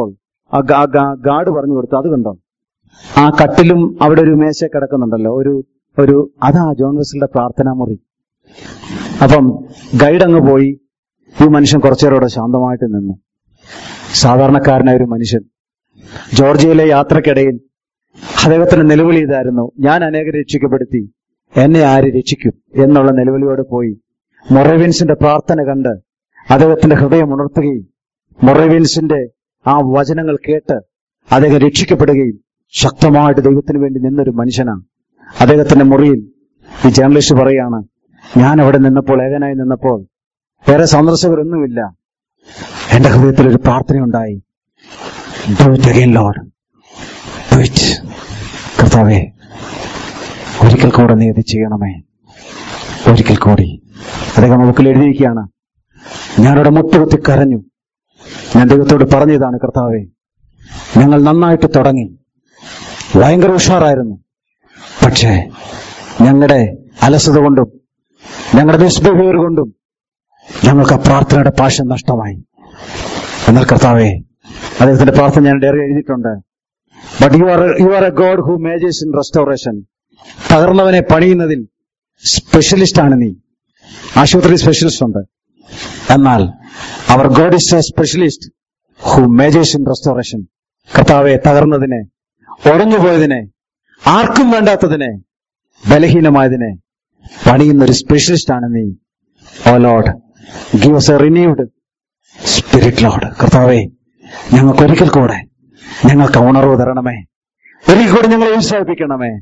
Speaker 1: ആ ഗാ- ഗാ- ഗാർഡ് പറഞ്ഞു കൊടുത്തു അത് കണ്ടോ ആ കട്ടിലും അവിടെ ഒരു മേശ കിടക്കുന്നുണ്ടല്ലോ ഒരു ഒരു അതാ ജോൺ വെസ്ലിന്റെ പ്രാർത്ഥനാ മുറി അപ്പം ഗൈഡ് അങ്ങ് പോയി ഈ മനുഷ്യൻ കുറച്ചേരോടെ ശാന്തമായിട്ട് നിന്നു സാധാരണക്കാരനായ ഒരു മനുഷ്യൻ ജോർജിയയിലെ യാത്രക്കിടയിൽ അദ്ദേഹത്തിന്റെ നിലവിളി ഇതായിരുന്നു ഞാൻ അനേകം രക്ഷിക്കപ്പെടുത്തി എന്നെ ആര് രക്ഷിക്കും എന്നുള്ള നിലവിളിയോട് പോയി മൊറേവിൻസിന്റെ പ്രാർത്ഥന കണ്ട് അദ്ദേഹത്തിന്റെ ഹൃദയം ഉണർത്തുകയും മൊറേവിൻസിന്റെ ആ വചനങ്ങൾ കേട്ട് അദ്ദേഹം രക്ഷിക്കപ്പെടുകയും ശക്തമായിട്ട് ദൈവത്തിന് വേണ്ടി നിന്നൊരു മനുഷ്യനാണ് അദ്ദേഹത്തിന്റെ മുറിയിൽ ഈ ജേർണലിസ്റ്റ് പറയാണ് ഞാൻ അവിടെ നിന്നപ്പോൾ ഏകനായി നിന്നപ്പോൾ വേറെ സന്ദർശകരൊന്നുമില്ല എന്റെ ഹൃദയത്തിൽ ഒരു പ്രാർത്ഥനയുണ്ടായി Do it again, Lord. Do it. കർത്താവേ ഒരിക്കൽ കൂടെ നീ ഇത് ചെയ്യണമേ ഒരിക്കൽ കൂടി അദ്ദേഹം നമുക്ക് എഴുതിയിരിക്കുകയാണ് ഞാനവിടെ മുട്ടുകുത്തി കരഞ്ഞു ഞാൻ ദൈവത്തോട് പറഞ്ഞതാണ് കർത്താവേ ഞങ്ങൾ നന്നായിട്ട് തുടങ്ങി ഭയങ്കര ഉഷാറായിരുന്നു പക്ഷേ ഞങ്ങളുടെ അലസത കൊണ്ടും ഞങ്ങളുടെ മിസ്ബിഹേവിയർ കൊണ്ടും ഞങ്ങൾക്ക് ആ പ്രാർത്ഥനയുടെ പാഷം നഷ്ടമായി എന്നാൽ കർത്താവേ അദ്ദേഹത്തിന്റെ പ്രാർത്ഥന ഞാൻ ഡയറി എഴുതിയിട്ടുണ്ട് but you are you are a God who majors in restoration തകർന്നവനെ പണിയുന്നതിൽ സ്പെഷ്യലിസ്റ്റ് ആണ് നീ ആശുപത്രി സ്പെഷ്യലിസ്റ്റ് ഉണ്ട് എന്നാൽ our God is a specialist who majors in restoration കർത്താവെ തകർന്നതിനെ ഉടഞ്ഞുപോയതിനെ ആർക്കും വേണ്ടാത്തതിനെ ബലഹീനമായതിനെ പണിയുന്ന ഒരു സ്പെഷ്യലിസ്റ്റ് ആണ് നീ O Lord give a renewed spirit Lord കർത്താവെ ഞങ്ങൾക്ക് ഒരിക്കൽ കൂടെ ഞങ്ങൾക്ക് ഉണർവ് തരണമേ ഒരിക്കൽ കൂടെ ഞങ്ങളെ ഉത്സാഹിപ്പിക്കണമേ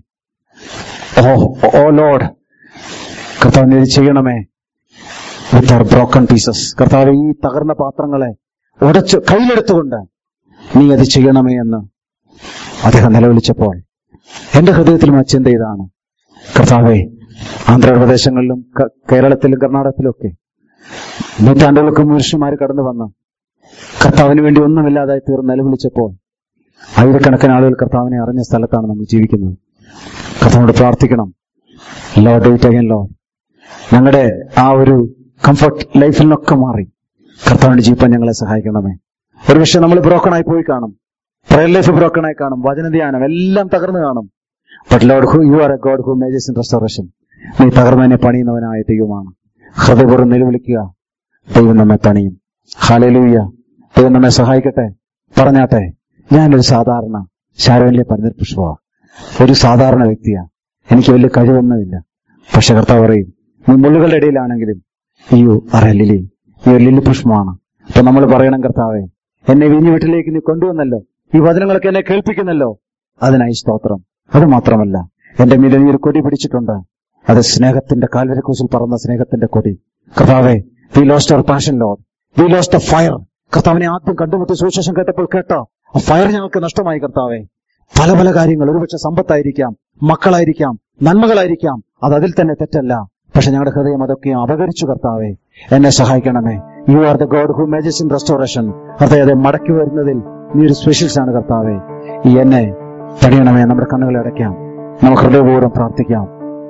Speaker 1: ഓ ഓ ലോഡ് കർത്താവിനെ ഇത് ചെയ്യണമേ വിത്ത് ആർ ബ്രോക്കൺ പീസസ് കർത്താവ് ഈ തകർന്ന പാത്രങ്ങളെ ഉടച്ചു കയ്യിലെടുത്തുകൊണ്ട് നീ അത് ചെയ്യണമേ എന്ന് അദ്ദേഹം നിലവിളിച്ചപ്പോൾ എന്റെ ഹൃദയത്തിൽ ആ ചിന്ത ഇതാണ് കർത്താവെ ആന്ധ്രാപ്രദേശങ്ങളിലും ക- കേരളത്തിലും കർണാടകത്തിലും ഒക്കെ നൂറ്റാണ്ടുകൾക്ക് മനുഷ്യന്മാർ കടന്നു വന്ന് കർത്താവിന് വേണ്ടി ഒന്നുമില്ലാതായി തീർന്ന് നിലവിളിച്ചപ്പോൾ ആയിരക്കണക്കിന് ആളുകൾ കർത്താവിനെ അറിഞ്ഞ സ്ഥലത്താണ് നമ്മൾ ജീവിക്കുന്നത് കർത്താവിനോട് പ്രാർത്ഥിക്കണം ലോ ഡേറ്റ് അഗൈൻ ലോ ഞങ്ങളുടെ ആ ഒരു കംഫർട്ട് ലൈഫിൽ നിന്നൊക്കെ മാറി കർത്താവിന്റെ ജീവിക്കാൻ ഞങ്ങളെ സഹായിക്കണമേ ഒരു പക്ഷെ നമ്മൾ ബ്രോക്കണായി പോയി കാണും പ്രയർ ലൈഫ് ബ്രോക്കണായി കാണും വചനധ്യാനം എല്ലാം തകർന്നു കാണും but Lord who you are a God who majors in restoration നീ തകർന്നതിനെ പണിയുന്നവനായ ദൈവമാണ് ഹൃദയപൂർവ്വം നിലവിളിക്കുക ദൈവം നമ്മെ പണിയും ഹാലലൂയ ദൈവം നമ്മെ സഹായിക്കട്ടെ പറഞ്ഞാട്ടെ ഞാനൊരു സാധാരണ ശാരോനിലെ പരിണിത പുഷ്പമാണ് ഒരു സാധാരണ വ്യക്തിയാ എനിക്ക് വലിയ കഴിവൊന്നുമില്ല പക്ഷെ കർത്താവ് പറയും നീ മുള്ളുകളുടെ ഇടയിലാണെങ്കിലും അയ്യോ അറിയ ലിലി ഈ ഒരു ലില്ലി പുഷ്പമാണ് അപ്പൊ നമ്മൾ പറയണം കർത്താവെ എന്നെ വിഞ്ഞു വീട്ടിലേക്ക് നീ കൊണ്ടുവന്നല്ലോ ഈ വചനങ്ങളൊക്കെ എന്നെ കേൾപ്പിക്കുന്നല്ലോ അതിനായി സ്തോത്രം അത് മാത്രമല്ല എന്റെ മീതെ നീ ഒരു കൊടി പിടിച്ചിട്ടുണ്ട് അത് സ്നേഹത്തിന്റെ കാൽവരക്കൂസിൽ പറന്ന സ്നേഹത്തിന്റെ കൊടി കർത്താവെ we lost our passion Lord we lost a fire കർത്താവിനെ ആദ്യം കണ്ടുമുട്ടി സുവിശേഷം കേട്ടപ്പോൾ കേട്ടോ ആ ഫയർ ഞങ്ങൾക്ക് നഷ്ടമായി കർത്താവെ പല പല കാര്യങ്ങൾ ഒരുപക്ഷെ സമ്പത്തായിരിക്കാം മക്കളായിരിക്കാം നന്മകളായിരിക്കാം അത് അതിൽ തന്നെ തെറ്റല്ല പക്ഷെ ഞങ്ങളുടെ ഹൃദയം അതൊക്കെ അപകരിച്ചു കർത്താവെ എന്നെ സഹായിക്കണമേ you are the God who majors in restoration ഹൃദയത്തെ മടക്കി വരുന്നതിൽ നീ ഒരു സ്പെഷ്യൽസ് ആണ് കർത്താവെ ഈ എന്നെ പണിയണമേ നമ്മുടെ കണ്ണുകൾ അടയ്ക്കാം നമുക്ക് ഹൃദയപൂർവ്വം പ്രാർത്ഥിക്കാം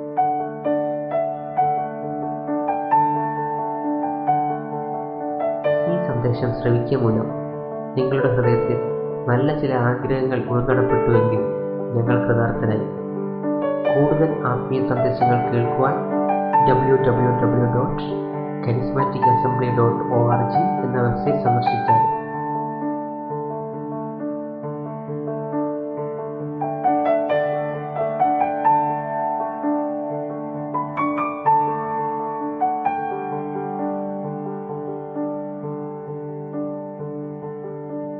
Speaker 3: ഈ സന്ദേശം ശ്രവിക്കുക മൂലം നിങ്ങളുടെ ഹൃദയത്തിൽ നല്ല ചില ആഗ്രഹങ്ങൾ ഉൾക്കടപ്പെട്ടുവെങ്കിൽ ഞങ്ങൾ കൃതാർത്ഥരായി കൂടുതൽ ആത്മീയ സന്ദേശങ്ങൾ കേൾക്കുവാൻ W W W dot charismatic assembly dot